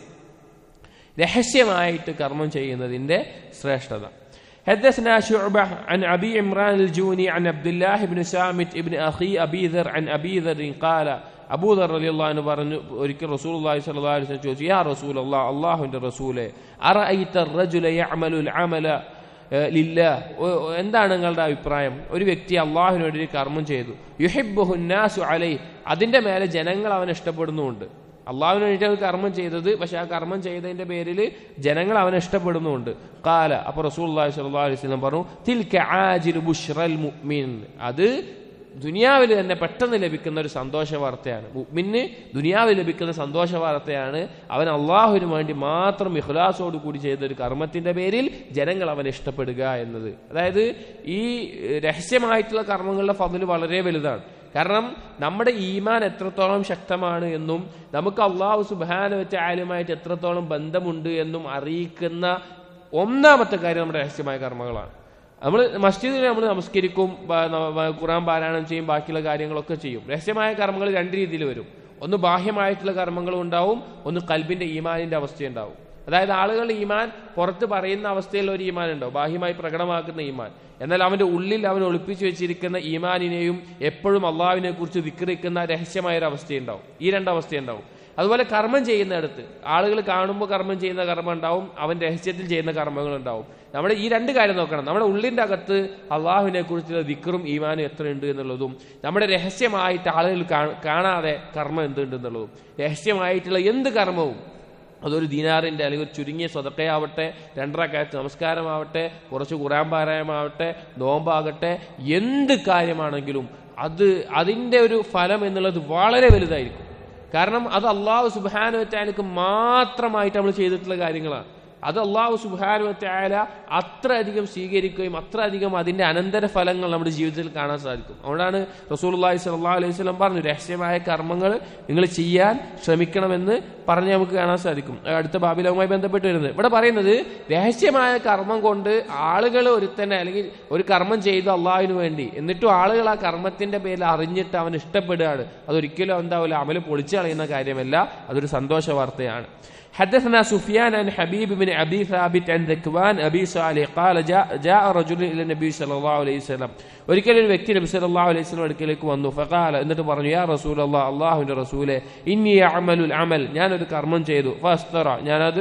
രഹസ്യമായിട്ട് കർമ്മം ചെയ്യുന്നതിന്റെ ശ്രേഷ്ഠത حدثنا شعبة عن أبي عمران الجوني عن عبد الله بن سامت ابن أخي أبي ذر عن أبي ذر قال അബൂ ദർ റളിയല്ലാഹു അൻഹു പറഞ്ഞു ഒരിക്കൽ റസൂലുള്ളാഹി സ്വല്ലല്ലാഹു അലൈഹി വസല്ലം ചോദിച്ചു യാ റസൂലല്ലാഹ് അല്ലാഹുവിന്റെ റസൂലേ അറഅയ്ത الرجل يعمل العمل ലില്ലാ എന്താണ് നിങ്ങളുടെ അഭിപ്രായം ഒരു വ്യക്തി അള്ളാഹുവിന് വേണ്ടി ഒരു കർമ്മം ചെയ്തു യുഹിബ്ബുഹു നാസു അലൈഹി അതിന്റെ മേലെ ജനങ്ങൾ അവനെ ഇഷ്ടപ്പെടുന്നുമുണ്ട് അള്ളാഹുവിന് വേണ്ടി ഒരു കർമ്മം ചെയ്തത് പക്ഷെ ആ കർമ്മം ചെയ്തതിന്റെ പേരിൽ ജനങ്ങൾ അവനെ ഇഷ്ടപ്പെടുന്നുമുണ്ട് കാല അപ്പൊ റസൂൽ സ്വല്ലല്ലാഹു അലൈഹി വസല്ലം പറഞ്ഞു തിൽക ആജിൽ ബുഷ്റൽ മുഅ്മിൻ അത് ദുനിയാവിൽ തന്നെ പെട്ടെന്ന് ലഭിക്കുന്ന ഒരു സന്തോഷ വാർത്തയാണ് മുഅ്മിന് ദുനിയാവിൽ ലഭിക്കുന്ന സന്തോഷ വാർത്തയാണ് അവൻ അള്ളാഹുവിന് വേണ്ടി മാത്രം ഇഖ്ലാസോട് കൂടി ചെയ്ത ഒരു കർമ്മത്തിന്റെ പേരിൽ ജനങ്ങൾ അവനെ ഇഷ്ടപ്പെടുക എന്നത് അതായത് ഈ രഹസ്യമായിട്ടുള്ള കർമ്മങ്ങളുടെ ഫതില് വളരെ വലുതാണ് കാരണം നമ്മുടെ ഈമാൻ എത്രത്തോളം ശക്തമാണ് എന്നും നമുക്ക് അള്ളാഹു സുബാന വെച്ച ആലുമായിട്ട് എത്രത്തോളം ബന്ധമുണ്ട് എന്നും അറിയിക്കുന്ന ഒന്നാമത്തെ കാര്യം നമ്മുടെ രഹസ്യമായ കർമ്മങ്ങളാണ് നമ്മൾ മസ്ജിദിൽ നമ്മൾ നമസ്കരിക്കും ബ- ന- ബ- ഖുറാൻ പാരായണം ചെയ്യും ബാക്കിയുള്ള കാര്യങ്ങളൊക്കെ ചെയ്യും രഹസ്യമായ കർമ്മങ്ങൾ രണ്ട് രീതിയിൽ വരും ഒന്ന് ബാഹ്യമായിട്ടുള്ള കർമ്മങ്ങളും ഉണ്ടാവും ഒന്ന് കൽബിന്റെ ഈമാനിന്റെ അവസ്ഥയുണ്ടാവും അതായത് ആളുകൾ ഈമാൻ പുറത്ത് പറയുന്ന അവസ്ഥയിൽ ഒരു ഈമാൻ ഉണ്ടാവും ബാഹ്യമായി പ്രകടമാക്കുന്ന ഈമാൻ എന്നാൽ അവന്റെ ഉള്ളിൽ അവൻ ഒളിപ്പിച്ചു വെച്ചിരിക്കുന്ന ഈമാനിനെയും എപ്പോഴും അള്ളാഹുവിനെ കുറിച്ച് വിക്രിക്കുന്ന രഹസ്യമായ ഒരു അവസ്ഥയുണ്ടാവും ഈ രണ്ടവസ്ഥയുണ്ടാവും അതുപോലെ കർമ്മം ചെയ്യുന്നിടത്ത് ആളുകൾ കാണുമ്പോൾ കർമ്മം ചെയ്യുന്ന കർമ്മം ഉണ്ടാവും അവൻ രഹസ്യത്തിൽ ചെയ്യുന്ന കർമ്മങ്ങൾ ഉണ്ടാവും നമ്മുടെ ഈ രണ്ട് കാര്യം നോക്കണം നമ്മുടെ ഉള്ളിന്റെ അകത്ത് അള്ളാഹുവിനെ കുറിച്ചുള്ള വിക്രും ഈമാനും എത്രയുണ്ട് എന്നുള്ളതും നമ്മുടെ രഹസ്യമായിട്ട് ആളുകൾ കാ- കാണാതെ കർമ്മം എന്തുണ്ട് എന്നുള്ളതും രഹസ്യമായിട്ടുള്ള എന്ത് കർമ്മവും അതൊരു ദീനാറിന്റെ അല്ലെങ്കിൽ ഒരു ചുരുങ്ങിയ സ്വതക്കയാവട്ടെ രണ്ടരക്കാലത്ത് നമസ്കാരമാവട്ടെ കുറച്ച് ഖുറാൻ പാരായമാവട്ടെ നോമ്പാകട്ടെ എന്ത് കാര്യമാണെങ്കിലും അത് അതിൻ്റെ ഒരു ഫലം എന്നുള്ളത് വളരെ വലുതായിരിക്കും കാരണം അത് അള്ളാഹു സുബാനുവറ്റായാലക്ക് മാത്രമായിട്ട് നമ്മൾ ചെയ്തിട്ടുള്ള കാര്യങ്ങളാണ് അത് അള്ളാഹു സുബാനുവറ്റായാല അത്ര അധികം സ്വീകരിക്കുകയും അത്ര അധികം അതിന്റെ അനന്തര ഫലങ്ങൾ നമ്മുടെ ജീവിതത്തിൽ കാണാൻ സാധിക്കും അതുകൊണ്ടാണ് റസൂൽ അള്ളാഹി സ്വല്ലാ അലൈഹി സ്വലം പറഞ്ഞു രഹസ്യമായ കർമ്മങ്ങൾ നിങ്ങൾ ചെയ്യാൻ ശ്രമിക്കണമെന്ന് പറഞ്ഞ് നമുക്ക് കാണാൻ സാധിക്കും അടുത്ത ബാബിലവുമായി ബന്ധപ്പെട്ട് വരുന്നത് ഇവിടെ പറയുന്നത് രഹസ്യമായ കർമ്മം കൊണ്ട് ആളുകൾ ഒരുത്തന്നെ അല്ലെങ്കിൽ ഒരു കർമ്മം ചെയ്തു അള്ളാഹുവിന് വേണ്ടി എന്നിട്ടും ആളുകൾ ആ കർമ്മത്തിന്റെ പേരിൽ അറിഞ്ഞിട്ട് അവൻ ഇഷ്ടപ്പെടുകയാണ് അതൊരിക്കലും എന്താവില്ല അമല് പൊളിച്ചു കളയുന്ന കാര്യമല്ല അതൊരു സന്തോഷ വാർത്തയാണ് حدثنا سفيان عن حبيب بن ابي ثابت عن ذكوان ابي صالح قال جاء جاء رجل الى النبي صلى الله عليه وسلم ഒരിക്കലും ഒരു വ്യക്തി നബി സല്ലല്ലാഹു അലൈഹി വസല്ലം അടുക്കലേക്ക് വന്നു ഫഖാല എന്നിട്ട് പറഞ്ഞു യാ റസൂലല്ലാഹ് അല്ലാഹുവിന്റെ റസൂലേ ഇന്നി അമലുൽ അമൽ ഞാനൊരു കർമ്മം ചെയ്തു ഫസ്തറ ഞാനത്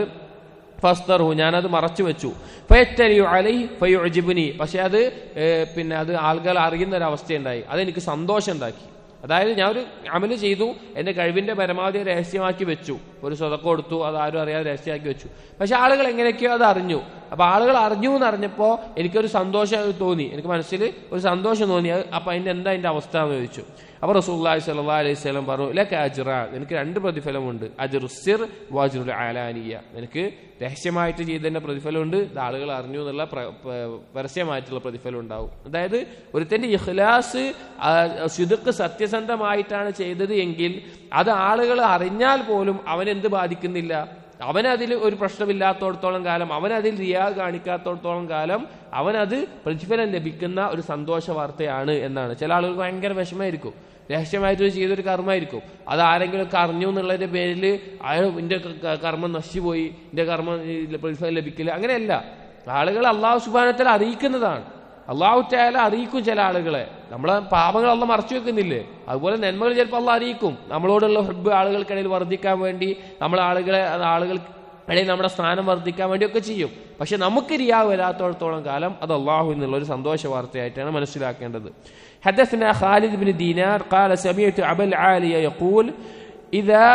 ഫസ്തറു ഞാനത് മറച്ചു വെച്ചു ഫയറ്റലിയു അലൈ ഫയുജിബുനി പക്ഷെ അത് പിന്നെ അത് ആളുകൾ അറിയുന്ന ഒരു അവസ്ഥയുണ്ടായി അതെനിക്ക് സന്തോഷം ഉണ്ടാക്കി അതായത് ഞാൻ ഒരു അമല് ചെയ്തു എന്റെ കഴിവിന്റെ പരമാവധി രഹസ്യമാക്കി വെച്ചു ഒരു സ്വതക്കം കൊടുത്തു അത് ആരും അറിയാതെ രഹസ്യമാക്കി വെച്ചു പക്ഷെ ആളുകൾ എങ്ങനെയൊക്കെയോ അത് അറിഞ്ഞു അപ്പൊ ആളുകൾ അറിഞ്ഞു എന്ന് അറിഞ്ഞപ്പോ എനിക്കൊരു സന്തോഷം തോന്നി എനിക്ക് മനസ്സിൽ ഒരു സന്തോഷം തോന്നി അപ്പൊ അതിന്റെ എന്താ അതിന്റെ അവസ്ഥ എന്ന് ചോദിച്ചു അപ്പൊ റസൂല്ലാഹി സല്ലാ അലൈഹി സ്വലം പറഞ്ഞു ലക്ക അജ്റ എനിക്ക് രണ്ട് പ്രതിഫലമുണ്ട് അജുസിർ വാജുൽ ആലാനിയ എനിക്ക് രഹസ്യമായിട്ട് ചെയ്തതിന്റെ പ്രതിഫലമുണ്ട് ഇത് ആളുകൾ അറിഞ്ഞു എന്നുള്ള പരസ്യമായിട്ടുള്ള പ്രതിഫലം ഉണ്ടാവും അതായത് ഒരുത്തന്റെ ഇഖ്ലാസ് ശുദ്ധക്ക് സത്യസന്ധമായിട്ടാണ് ചെയ്തത് എങ്കിൽ അത് ആളുകൾ അറിഞ്ഞാൽ പോലും അവനെന്ത് ബാധിക്കുന്നില്ല അവനതിൽ ഒരു പ്രശ്നമില്ലാത്തോടത്തോളം കാലം അവനതിൽ റിയാ കാണിക്കാത്തോടത്തോളം കാലം അവനത് പ്രതിഫലം ലഭിക്കുന്ന ഒരു സന്തോഷ വാർത്തയാണ് എന്നാണ് ചില ആളുകൾക്ക് ഭയങ്കര വിഷമമായിരിക്കും രഹസ്യമായിട്ട് ചെയ്തൊരു കർമ്മമായിരിക്കും അത് ആരെങ്കിലും ഒക്കെ അറിഞ്ഞു എന്നുള്ളതിന്റെ പേരിൽ അയാൾ എന്റെ കർമ്മം നശിച്ചുപോയി എന്റെ കർമ്മം പ്രതിഫലം ലഭിക്കില്ല അങ്ങനെയല്ല ആളുകൾ അള്ളാഹു സുബാനത്തിൽ അറിയിക്കുന്നതാണ് അള്ളാഹു ചായാലും അറിയിക്കും ചില ആളുകളെ നമ്മളെ പാപങ്ങൾ അള്ള മറച്ചു വെക്കുന്നില്ലേ അതുപോലെ നന്മകൾ ചിലപ്പോൾ അള്ള അറിയിക്കും നമ്മളോടുള്ള ഹെബ് ആളുകൾക്കിടയിൽ വർദ്ധിക്കാൻ വേണ്ടി നമ്മൾ ആളുകളെ ആളുകൾ ഇടയിൽ നമ്മുടെ സ്ഥാനം വർദ്ധിക്കാൻ വേണ്ടിയൊക്കെ ചെയ്യും പക്ഷെ നമുക്ക് റിയാ വരാത്തോടത്തോളം കാലം അത് അള്ളാഹു എന്നുള്ള ഒരു സന്തോഷ വാർത്തയായിട്ടാണ് മനസ്സിലാക്കേണ്ടത് حدثنا خالد بن دينار قال سمعت أبا العالية يقول إذا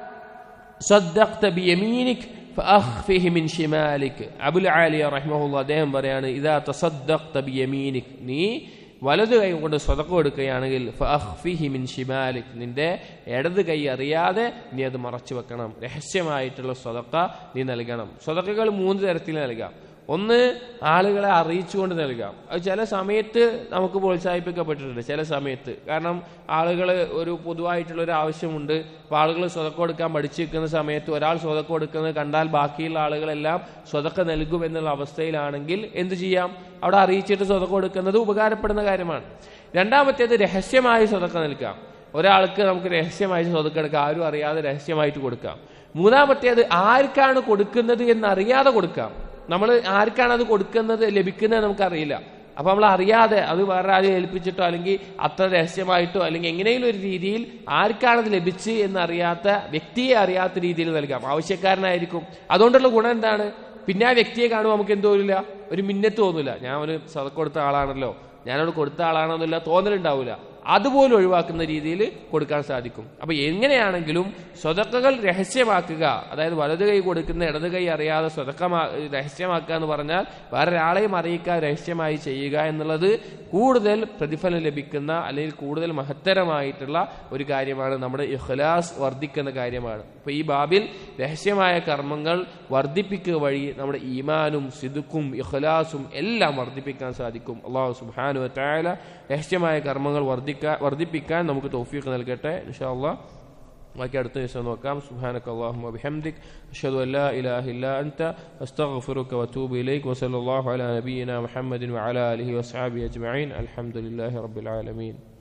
صدقت بيمينك فأخفه من شمالك أبو العالية رحمه الله دائما പറയാണ് إذا تصدقت بيمينك നീ വലത് കൈ കൊണ്ട് സ്വതക്കം എടുക്കുകയാണെങ്കിൽ ഫഅഖ്ഫിഹി മിൻ ഷിമാലിക് നിന്റെ ഇടത് കൈ അറിയാതെ നീ അത് മറച്ചു വെക്കണം രഹസ്യമായിട്ടുള്ള സ്വതക്ക നീ നൽകണം സ്വതക്കകൾ മൂന്ന് തരത്തിൽ നൽകാം ഒന്ന് ആളുകളെ അറിയിച്ചുകൊണ്ട് നൽകാം അത് ചില സമയത്ത് നമുക്ക് പ്രോത്സാഹിപ്പിക്കപ്പെട്ടിട്ടുണ്ട് ചില സമയത്ത് കാരണം ആളുകൾ ഒരു പൊതുവായിട്ടുള്ള ഒരു ആവശ്യമുണ്ട് അപ്പോൾ ആളുകൾ സ്വതക്കം കൊടുക്കാൻ പഠിച്ചു വെക്കുന്ന സമയത്ത് ഒരാൾ സ്വതക്കം കൊടുക്കുന്നത് കണ്ടാൽ ബാക്കിയുള്ള ആളുകളെല്ലാം സ്വതക്ക നൽകും എന്നുള്ള അവസ്ഥയിലാണെങ്കിൽ എന്ത് ചെയ്യാം അവിടെ അറിയിച്ചിട്ട് സ്വതക്കം കൊടുക്കുന്നത് ഉപകാരപ്പെടുന്ന കാര്യമാണ് രണ്ടാമത്തേത് രഹസ്യമായി സ്വതക്ക നൽകാം ഒരാൾക്ക് നമുക്ക് രഹസ്യമായി സ്വതക്കം എടുക്കാം ആരും അറിയാതെ രഹസ്യമായിട്ട് കൊടുക്കാം മൂന്നാമത്തേത് ആർക്കാണ് കൊടുക്കുന്നത് എന്ന് അറിയാതെ കൊടുക്കാം നമ്മൾ ആർക്കാണ് അത് കൊടുക്കുന്നത് ലഭിക്കുന്നത് നമുക്കറിയില്ല അപ്പൊ നമ്മൾ അറിയാതെ അത് വേറെ ആരും ഏൽപ്പിച്ചിട്ടോ അല്ലെങ്കിൽ അത്ര രഹസ്യമായിട്ടോ അല്ലെങ്കിൽ എങ്ങനെയും ഒരു രീതിയിൽ ആർക്കാണത് ലഭിച്ച് എന്നറിയാത്ത വ്യക്തിയെ അറിയാത്ത രീതിയിൽ നൽകാം ആവശ്യക്കാരനായിരിക്കും അതുകൊണ്ടുള്ള ഗുണം എന്താണ് പിന്നെ ആ വ്യക്തിയെ കാണുമ്പോൾ നമുക്ക് എന്തോരില്ല ഒരു മിന്നത്ത് തോന്നില്ല ഞാൻ ഒരു സതക്ക് കൊടുത്ത ആളാണല്ലോ ഞാനോട് കൊടുത്ത ആളാണെന്നില്ല തോന്നലുണ്ടാവില്ല അതുപോലും ഒഴിവാക്കുന്ന രീതിയിൽ കൊടുക്കാൻ സാധിക്കും അപ്പൊ എങ്ങനെയാണെങ്കിലും സ്വതക്കകൾ രഹസ്യമാക്കുക അതായത് വലത് കൈ കൊടുക്കുന്ന ഇടത് കൈ അറിയാതെ സ്വതക്കമാ രഹസ്യമാക്കുക എന്ന് പറഞ്ഞാൽ വേറെ ഒരാളെയും അറിയിക്കാൻ രഹസ്യമായി ചെയ്യുക എന്നുള്ളത് കൂടുതൽ പ്രതിഫലം ലഭിക്കുന്ന അല്ലെങ്കിൽ കൂടുതൽ മഹത്തരമായിട്ടുള്ള ഒരു കാര്യമാണ് നമ്മുടെ ഇഖ്ലാസ് വർദ്ധിക്കുന്ന കാര്യമാണ് അപ്പൊ ഈ ബാബിൽ രഹസ്യമായ കർമ്മങ്ങൾ വർദ്ധിപ്പിക്കുക വഴി നമ്മുടെ ഈമാനും സിദുക്കും ഇഖ്ലാസും എല്ലാം വർദ്ധിപ്പിക്കാൻ സാധിക്കും അള്ളാഹു സുബാനു തായാല രഹസ്യമായ കർമ്മങ്ങൾ വർദ്ധിക്കാൻ വർദ്ധിപ്പിക്കാൻ നമുക്ക് തൗഫീഖ് നൽകട്ടെ ഇൻഷാ അള്ളാഹ് ബാക്കി അടുത്ത ദിവസം നോക്കാം സുബ്ഹാനക അല്ലാഹുമ്മ ബിഹംദിക് അഷ്ഹദു അൻ ലാ ഇലാഹ ഇല്ലാ അൻത അസ്തഗ്ഫിറുക വഅതൂബു ഇലൈക് വസല്ലല്ലാഹു അലാ നബിയിന മുഹമ്മദിൻ വഅലാ ആലിഹി വസ്ഹബിഹി അജ്മഈൻ അൽഹംദുലില്ലാഹി റബ്ബിൽ ആലമീൻ